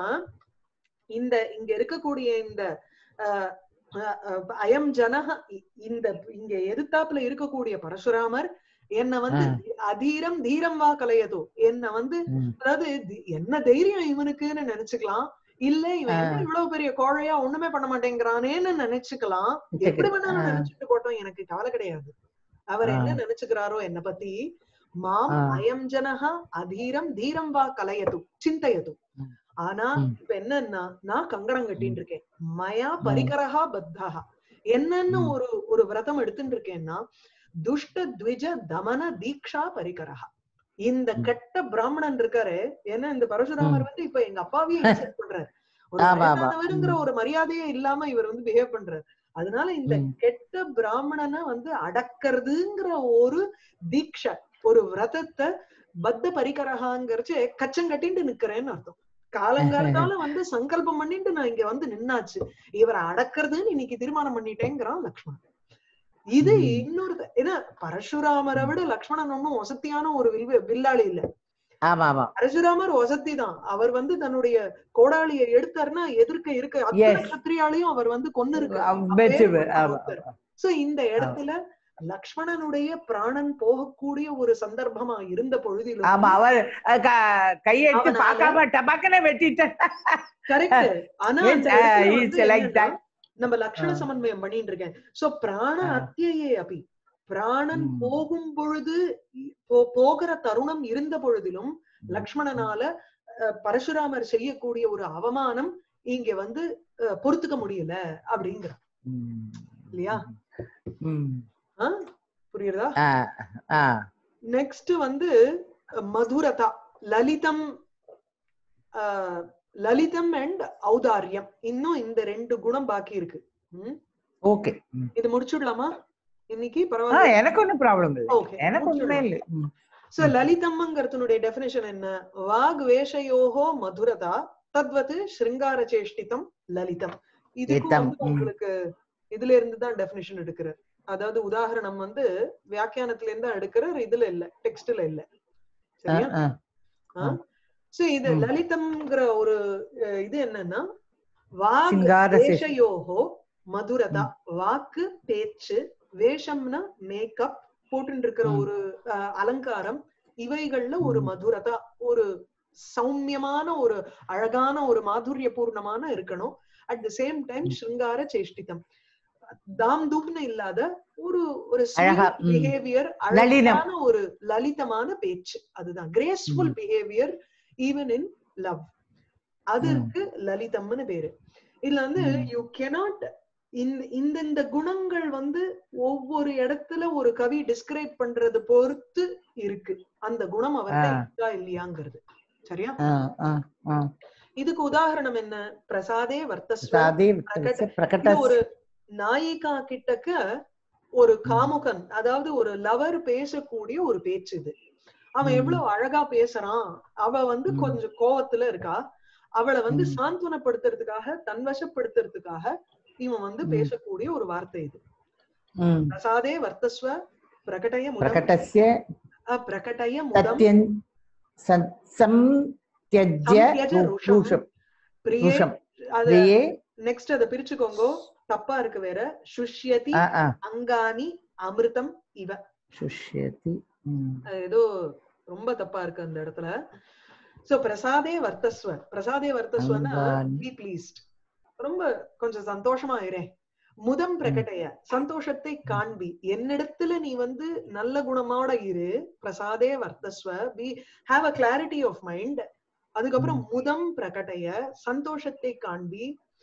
இந்த இங்க இருக்கக்கூடிய இந்த அஹ், அஹ், அஹ், அயம் ஜனஹ இ- இந்த இங்க எதிர்த்தாப்புல இருக்கக்கூடிய பரசுராமர் என்ன வந்து அதீரம் தீரம் வா கலையதோ என்ன வந்து ம். அதாவது தி- என்ன தைரியம் இவனுக்குன்னு நினைச்சுக்கலாம் இல்ல இவன் என்ன இவ்வளவு பெரிய கோழையா ஒண்ணுமே பண்ண மாட்டேங்கிறானேன்னு நினைச்சுக்கலாம் எப்படி வேணாலும் ஆ. நினைச்சிட்டு போட்டோம் எனக்கு கவலை கிடையாது அவர் என்ன ஆ. நினைச்சுக்கிறாரோ என்ன பத்தி மாம் ஆ. அயம் ஜனஹா அதீரம் தீரம் வா கலையது சிந்தையது ம். ஆனா ம். இப்ப என்னன்னா நான் கங்கணம் கட்டின்னு இருக்கேன் மயா பரிகரஹா பத்தஹா என்னன்னு ம். ஒரு ஒரு விரதம் எடுத்துட்டு இருக்கேன்னா துஷ்ட த்விஜ தமன தீக்ஷா பரிகரஹா இந்த ம். கெட்ட பிராமணன் இருக்காரு ஏன்னா இந்த பரசுராமர் வந்து இப்ப எங்க அப்பாவையே இன்சல்ட் பண்றாரு ஒரு ஆமா, ஆமா. வயசானவருங்கிற ஒரு மரியாதையே இல்லாம இவர் வந்து பிஹேவ் பண்றாரு அதனால இந்த ம். கெட்ட பிராமணனை வந்து அடக்கிறதுங்கிற ஒரு தீக்ஷை ஒரு விரதத்தை பத்த பரிகரகாங்கிறச்சு கச்சம் கட்டிட்டு நிக்கிறேன்னு அர்த்தம் காலங்காலத்தால வந்து சங்கல்பம் பண்ணிட்டு நான் இங்க வந்து நின்னாச்சு இவரை அடக்கிறதுன்னு இன்னைக்கு தீர்மானம் பண்ணிட்டேங்கிறான் லக்ஷ்மணன் இது ம். இன்னொரு த- ஏன்னா பரசுராமரை விட லக்ஷ்மணன் ஒண்ணும் வசத்தியான ஒரு வில் வில்லாளி இல்ல ஆமா ஆமா பரசுராமர் வசதி தான் அவர் வந்து தன்னுடைய கோடாளியை எடுத்தாருன்னா எதிர்க்க இருக்க அத்தனை Yes. கத்திரியாலையும் அவர் வந்து கொன்னு வெற்றி ஒருத்தர். சோ இந்த இடத்துல லக்ஷ்மணனுடைய பிராணன் போகக்கூடிய ஒரு சந்தர்ப்பமா இருந்த பொழுதிலும் ஆமா அவர் அஹ், க- கையெடுத்து அவனால- பார்க்காம டபக்குன்னு வெட்டிட்டேன் கரெக்ட் ஆனா Yes, அந்த uh, இடத்துல he's வந்து like என்னன்னா, that. நம்ம லக்ஷண ஆ. சமன்வயம் பண்ணிட்டு இருக்கேன் சோ பிராண ஆ. அத்தியே அபி பிராணன் ம். போகும் பொழுது போ- போகிற தருணம் இருந்த பொழுதிலும் லக்ஷ்மணனால அஹ், பரசுராமர் செய்யக்கூடிய ஒரு அவமானம் இங்க வந்து அஹ், பொறுத்துக்க முடியல அப்படிங்கிற ம். இல்லையா? ம். புரியுறதா ஆ, ஆ. நெக்ஸ்ட் வந்து அஹ், மதுரதா லலிதம் அஹ், லலிதம் அண்ட் ஔதாரியம் இன்னும் இந்த ரெண்டு குணம் பாக்கி இருக்கு ம்? ஓகே ம். இது முடிச்சுடலாமா இன்னைக்கு ஆ, பரவாயில்ல எனக்கு ஒண்ணும் ப்ராப்ளம் இல்லை ஓகே எனக்கு ஒண்ணுமே இல்லை ம். சோ லலிதம்ங்கிறதுனுடைய டெபினேஷன் என்ன வாக் வேஷயோகோ மதுரதா தத்வத் ஸ்ருங்கார சேஷ்டிதம் லலிதம் இதுக்கும் லிதம், வந்து ம். உங்களுக்கு இதுல இருந்து தான் டெபினேஷன் எடுக்கிறார் அதாவது உதாரணம் வந்து வியாக்கியானத்துல இருந்து தான் எடுக்கிறார் இதுல இல்ல டெக்ஸ்ட்ல இல்ல ஆ, சரியா ஆ. சோ இது ம். லலிதம்ங்கிற ஒரு அஹ், இது என்னன்னா வாக் சிங்கார சேஷ்டி- வேஷயோகோ மதுரதா வாக்கு பேச்சு வேஷம்னா மேக்கப் போட்டு இருக்கிற ம். ஒரு அஹ், அலங்காரம் இவைகள்ல ஒரு ம். மதுரதா ஒரு சௌமியமான ஒரு அழகான ஒரு மாதுரிய பூர்ணமான இருக்கணும் அட் த சேம் டைம் ம். ஸ்ருங்கார சேஷ்டிதம் தாம் தூம்னு இல்லாத ஒரு ஒரு அழகா, ம். பிஹேவியர் நளினம். அழகான ஒரு லலிதமான பேச்சு அதுதான் கிரேஸ்ஃபுல் ம். பிஹேவியர் ஈவன் இன் லவ் அதற்கு லலிதம்னு பேரு இதுல வந்து ம். யூ கெனாட் இந்த இந்த குணங்கள் வந்து ஒவ்வொரு இடத்துல ஒரு கவி டிஸ்கிரைப் பண்றது பொறுத்து இருக்கு அந்த குணம் அவர்கிட்ட ஆ. இருக்கா இல்லையாங்கிறது சரியா ஆ, ஆ, ஆ. இதுக்கு உதாரணம் என்ன பிரசாதே வர்த்தஸ்வ சாதி பிரகட- பிரகட இது ஒரு நாயிகா கிட்டக்க ஒரு காமுகன் அதாவது ஒரு லவர் பேசக்கூடிய ஒரு பேச்சு இது அவன் ம். எவ்வளவு அழகா பேசுறான் அவ வந்து ம். கொஞ்சம் கோவத்துல இருக்கா அவளை வந்து ம். சாந்த்வனப்படுத்துறதுக்காக தன்வசப்படுத்துறதுக்காக இவன் வந்து ம். பேசக்கூடிய ஒரு வார்த்தை இது ம். பிரசாதே வர்த்தஸ்வ பிரகடய முதம் प्रकटस्य அஹ், பிரகடய முதம் सत्यं सं- संत्यज्य சம்த்யஜ ரு- ருஷம். ருஷம் பிரியே ருஷம் அத प्रिये நெக்ஸ்ட் அத பிரிச்சுக்கோங்க தப்பா இருக்கு வேற சுஷ்யதி आ, आ, அங்கானி அமிர்தம் இவ शुष्यति ம். அது ஏதோ ரொம்ப தப்பா இருக்கு அந்த இடத்துல சோ பிரசாதே வர்த்தஸ்வ பிரசாதே வர்த்தஸ்வனா அங்கானி. பி ப்ளீஸ்ட் ரொம்ப கொஞ்சம் சந்தோஷமா இரேன் முதம் பிரகடைய சந்தோஷத்தை காண்பி என்னிடத்துல நீ வந்து நல்ல குணமோட இரு பிரசாதே வர்த்தஸ்வ be have a clarity of mind அதுக்கப்புறம் முதம் பிரகடைய சந்தோஷத்தை காண்பி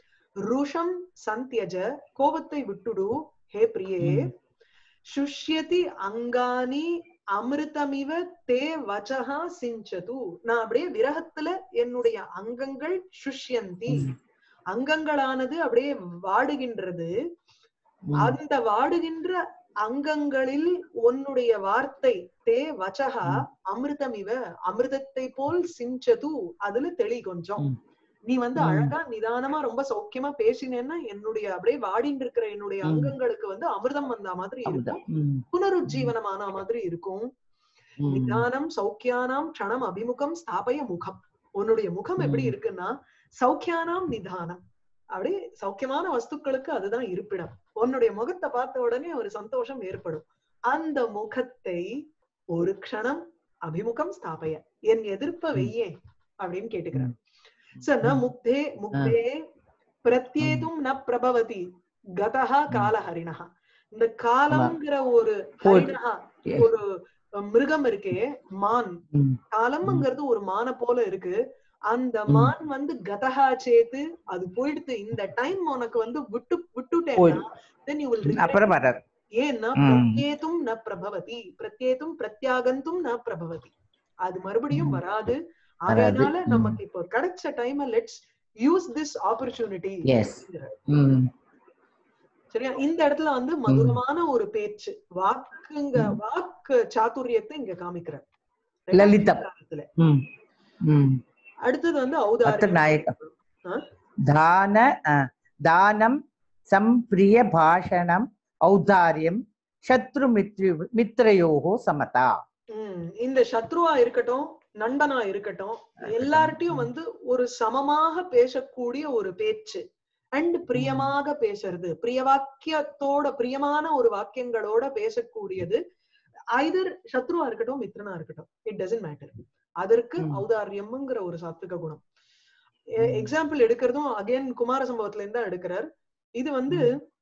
ருஷம் சந்தியஜ கோபத்தை விட்டுடு ஹே பிரியே ம். சுஷ்யதி அங்கானி அமிர்தமிவ தே வச்சகா சிஞ்சது நான் அப்படியே விரகத்துல என்னுடைய அங்கங்கள் சுஷ்யந்தி ம். அங்கங்களானது அப்படியே வாடுகின்றது ம். அந்த வாடுகின்ற அங்கங்களில் உன்னுடைய வார்த்தை தே வச்சகா ம். அமிர்தமிவ அமிர்தத்தை போல் சிஞ்சது அதுல தெளி கொஞ்சம் ம். நீ வந்து ம். அழகா நிதானமா ரொம்ப சௌக்கியமா பேசினேன்னா என்னுடைய அப்படியே வாடின்னு இருக்கிற என்னுடைய ம். அங்கங்களுக்கு வந்து அமிர்தம் வந்த மாதிரி இருக்கும் அமுதம். ம். புனருஜ்ஜீவனமான மாதிரி இருக்கும் ம். நிதானம் சௌக்கியானாம் க்ஷணம் அபிமுகம் ஸ்தாபய முகம் உன்னுடைய முகம் எப்படி ம். இருக்குன்னா சௌக்கியானாம் நிதானம் அப்படியே சௌக்கியமான வஸ்துக்களுக்கு அதுதான் இருப்பிடம் உன்னுடைய முகத்தை பார்த்த உடனே ஒரு சந்தோஷம் ஏற்படும் அந்த முகத்தை ஒரு க்ஷணம் அபிமுகம் ஸ்தாபய என் எதிர்ப்ப ம். வெய்யே அப்படின்னு கேட்டுக்கிறார் ம். ச ந ம். முக்தே முக்தே பிரத்யேதும் ந பிரபவதி கதஹா காலஹரிணஹா இந்த காலம்ங்கிற ஒரு போது. ஹரிணஹா Yes. ஒரு அஹ், மிருகம் இருக்கே மான் ம். காலம்ங்கிறது ஒரு மான போல இருக்கு அந்த ம். மான் வந்து கதஹா சேர்த்து அது போயிடுத்து இந்த டைம் உனக்கு வந்து விட்டு விட்டுட்டேன்னா போயிடும். then you will regret அப்புறம் வர்றார் ஏன்னா ம். பிரத்யேதும் ந பிரபவதி பிரத்யேதும் பிரத்யாகந்தும் ந பிரபவதி அது மறுபடியும் ம். வராது வராது. அதனால ம். நமக்கு இப்போ கிடைச்ச time let's use this opportunity yes ம் சரியா இந்த இடத்துல வந்து மதுரமான ஒரு பேச்சு வாக்குங்க ம். வாக்கு சாதுரியத்தை இங்க காமிக்கிறார் லலிதம். இடத்துல. ம் ம் அடுத்தது வந்து அத்த ஔதாரியம் நாயகம் ஆ? தான அ, தானம் சம்பிரிய பாஷணம் ஔதாரியம் சத்ரு மித்ரு மித்ரயோகோ சமதா உம் இந்த சத்ருவா இருக்கட்டும் நண்பனா இருக்கட்டும் எல்லார்ட்டையும் வந்து ஒரு சமமாக பேசக்கூடிய ஒரு பேச்சு அண்ட் பிரியமாக பேசுறது பிரிய வாக்கியத்தோட பிரியமான ஒரு வாக்கியங்களோட பேசக்கூடியது ஐதர் சத்ருவா இருக்கட்டும் மித்ரனா இருக்கட்டும் இட் டசன்ட் மேட்டர் அதற்கு ம். ஔதாரியம்ங்கிற ஒரு சாத்விக குணம் ம். எக்ஸாம்பிள் எடுக்கிறதும் அகைன் குமார சம்பவத்துல இருந்து தான் எடுக்கிறார் இது வந்து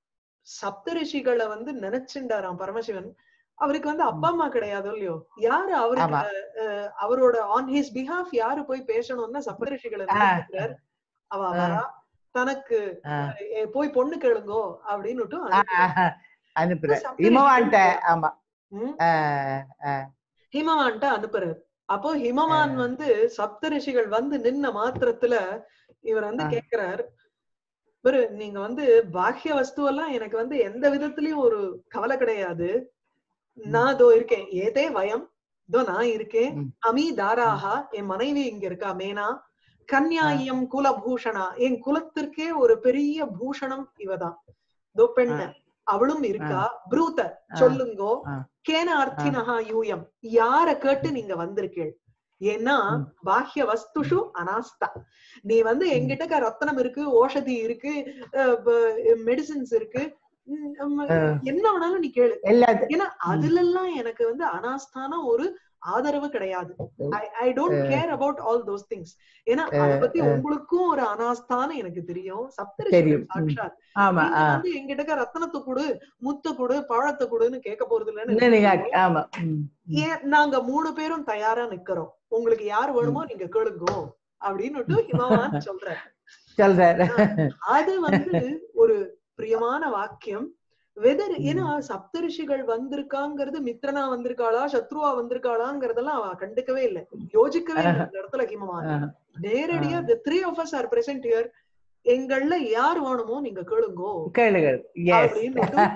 சப்தரிஷிகளை வந்து நினைச்சுண்டாராம் பரமசிவன் அவருக்கு வந்து அப்பா அம்மா கிடையாதோ இல்லையோ யாரு அவருக்கு ஆமா அஹ், அவரோட ஆன் ஹிஸ் பிஹாஃப் யாரு போய் பேசணும்னா சப்தரிஷிகளை ஆ. நினைக்கிறார் அவ ஆ. வரா தனக்கு ஆ. "ஏ, போய் பொண்ணு கேளுங்கோ அப்படின்னுட்டு ஆ, அனுப்புறார். ஆ, அனுப்புற சப்தரிஷிகள் இமவான்ட்ட ஆமா ம், ஆ, ஆ, ஹிமவான்ட்ட அனுப்புறாரு அப்போ ஹிமவான் ஆ. வந்து சப்தரிஷிகள் வந்து நின்ன மாத்திரத்துல இவர் வந்து ஆ. கேக்குறார் இவரு நீங்க வந்து பாஹ்ய வஸ்துவெல்லாம் எனக்கு வந்து எந்த விதத்திலயும் ஒரு கவலை கிடையாது நான் இதோ இருக்கேன் ஏதே வயம் இதோ நான் இருக்கேன் ம். அமி தாராஹா என் மனைவி இங்க இருக்கா மேனா கன்யாயம் குலபூஷணா என் குலத்திற்கே ஒரு பெரிய பூஷணம் இவதான் இதோ பெண்ண அவளும் இருக்கா ப்ரூத ஆ. சொல்லுங்கோ ஆ. கேன அர்த்தினஹா யூயம் யார கேட்டு நீங்க வந்திருக்கீள் ஏன்னா ம். பாஹ்ய வஸ்துஷு அனாஸ்தா நீ வந்து ம். எங்கிட்ட ரத்தனம் இருக்கு ஓஷதி இருக்கு மெடிசின்ஸ் இருக்கு உம், உம், ஆ. என்ன வேணாலும் நீ கேளு எல்லாத்து ஏன்னா அதுல எல்லாம் எனக்கு வந்து அனாஸ்தான ஒரு ஆதரவு கிடையாது I don't ah. Care about all those things ஏன்னா அத அஹ், பத்தி அஹ். உங்களுக்கும் ஒரு அனாஸ்தான எனக்கு தெரியும் சப்தரிஷிகள் தெரியும். ம். சாட்சாத் ஆமா நீங்க ஆ. வந்து எங்கிட்ட ரத்தனத்தை கொடு முத்து கொடு பழத்தை கொடுன்னு கேட்க போறது இல்ல, இல்லைன்னு நீங்க எனக்கு ஆமா ம், ம். ஏன் நாங்க மூணு பேரும் தயாரா நிக்கிறோம் உங்களுக்கு யார் வேணுமோ நீங்க கேளுங்கோ அப்படின்னுட்டு ஹிமவான் சொல்ற சொல்றாரு அது வந்து ஒரு பிரியமான வாக்கியம் வெதர் ம். ஏன்னா சப்தரிஷிகள் வந்திருக்காங்கிறது மித்ரனா வந்திருக்காளா சத்ருவா வந்திருக்காளாங்கிறதெல்லாம் அவ கண்டுக்கவே இல்லை யோசிக்கவே இல்லை இந்த இடத்துல ஹிமவான் ஆ, நேரடியா the three of us are present here எங்கள்ல யார் வேணுமோ நீங்க கேளுங்கோ கேளுங்க எஸ் அப்படின்னுட்டு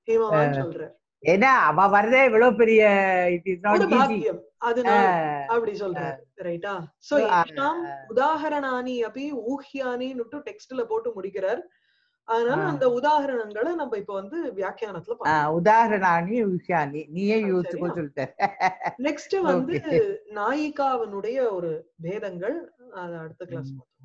ஹேமவான் சொல்றார் ஏன்னா அவ வரதே இவ்வளவு பெரிய இட் இஸ் ஒரு நாட் ஈஸி பாக்கியம் அதனால அப்படி சொல்றாரு ரைட்டா சோ So, uh, ஏஷாம் உதாகரணானி அப்படி ஊஹ்யானின்னு டெக்ஸ்ட்ல போட்டு முடிக்கிறார் அதனால ஆ. அந்த உதாகரணங்களை நம்ம இப்ப வந்து வியாக்கியானத்துல பார்க்கலாம் உதாரணானி விஷயானி நீயே ஆ, யூத்துக்கோ சரியா? சொல்லிட்ட நெக்ஸ்ட் வந்து Okay. நாயிகாவனுடைய ஒரு பேதங்கள் அத அடுத்த கிளாஸ் ம். பார்க்கலாம்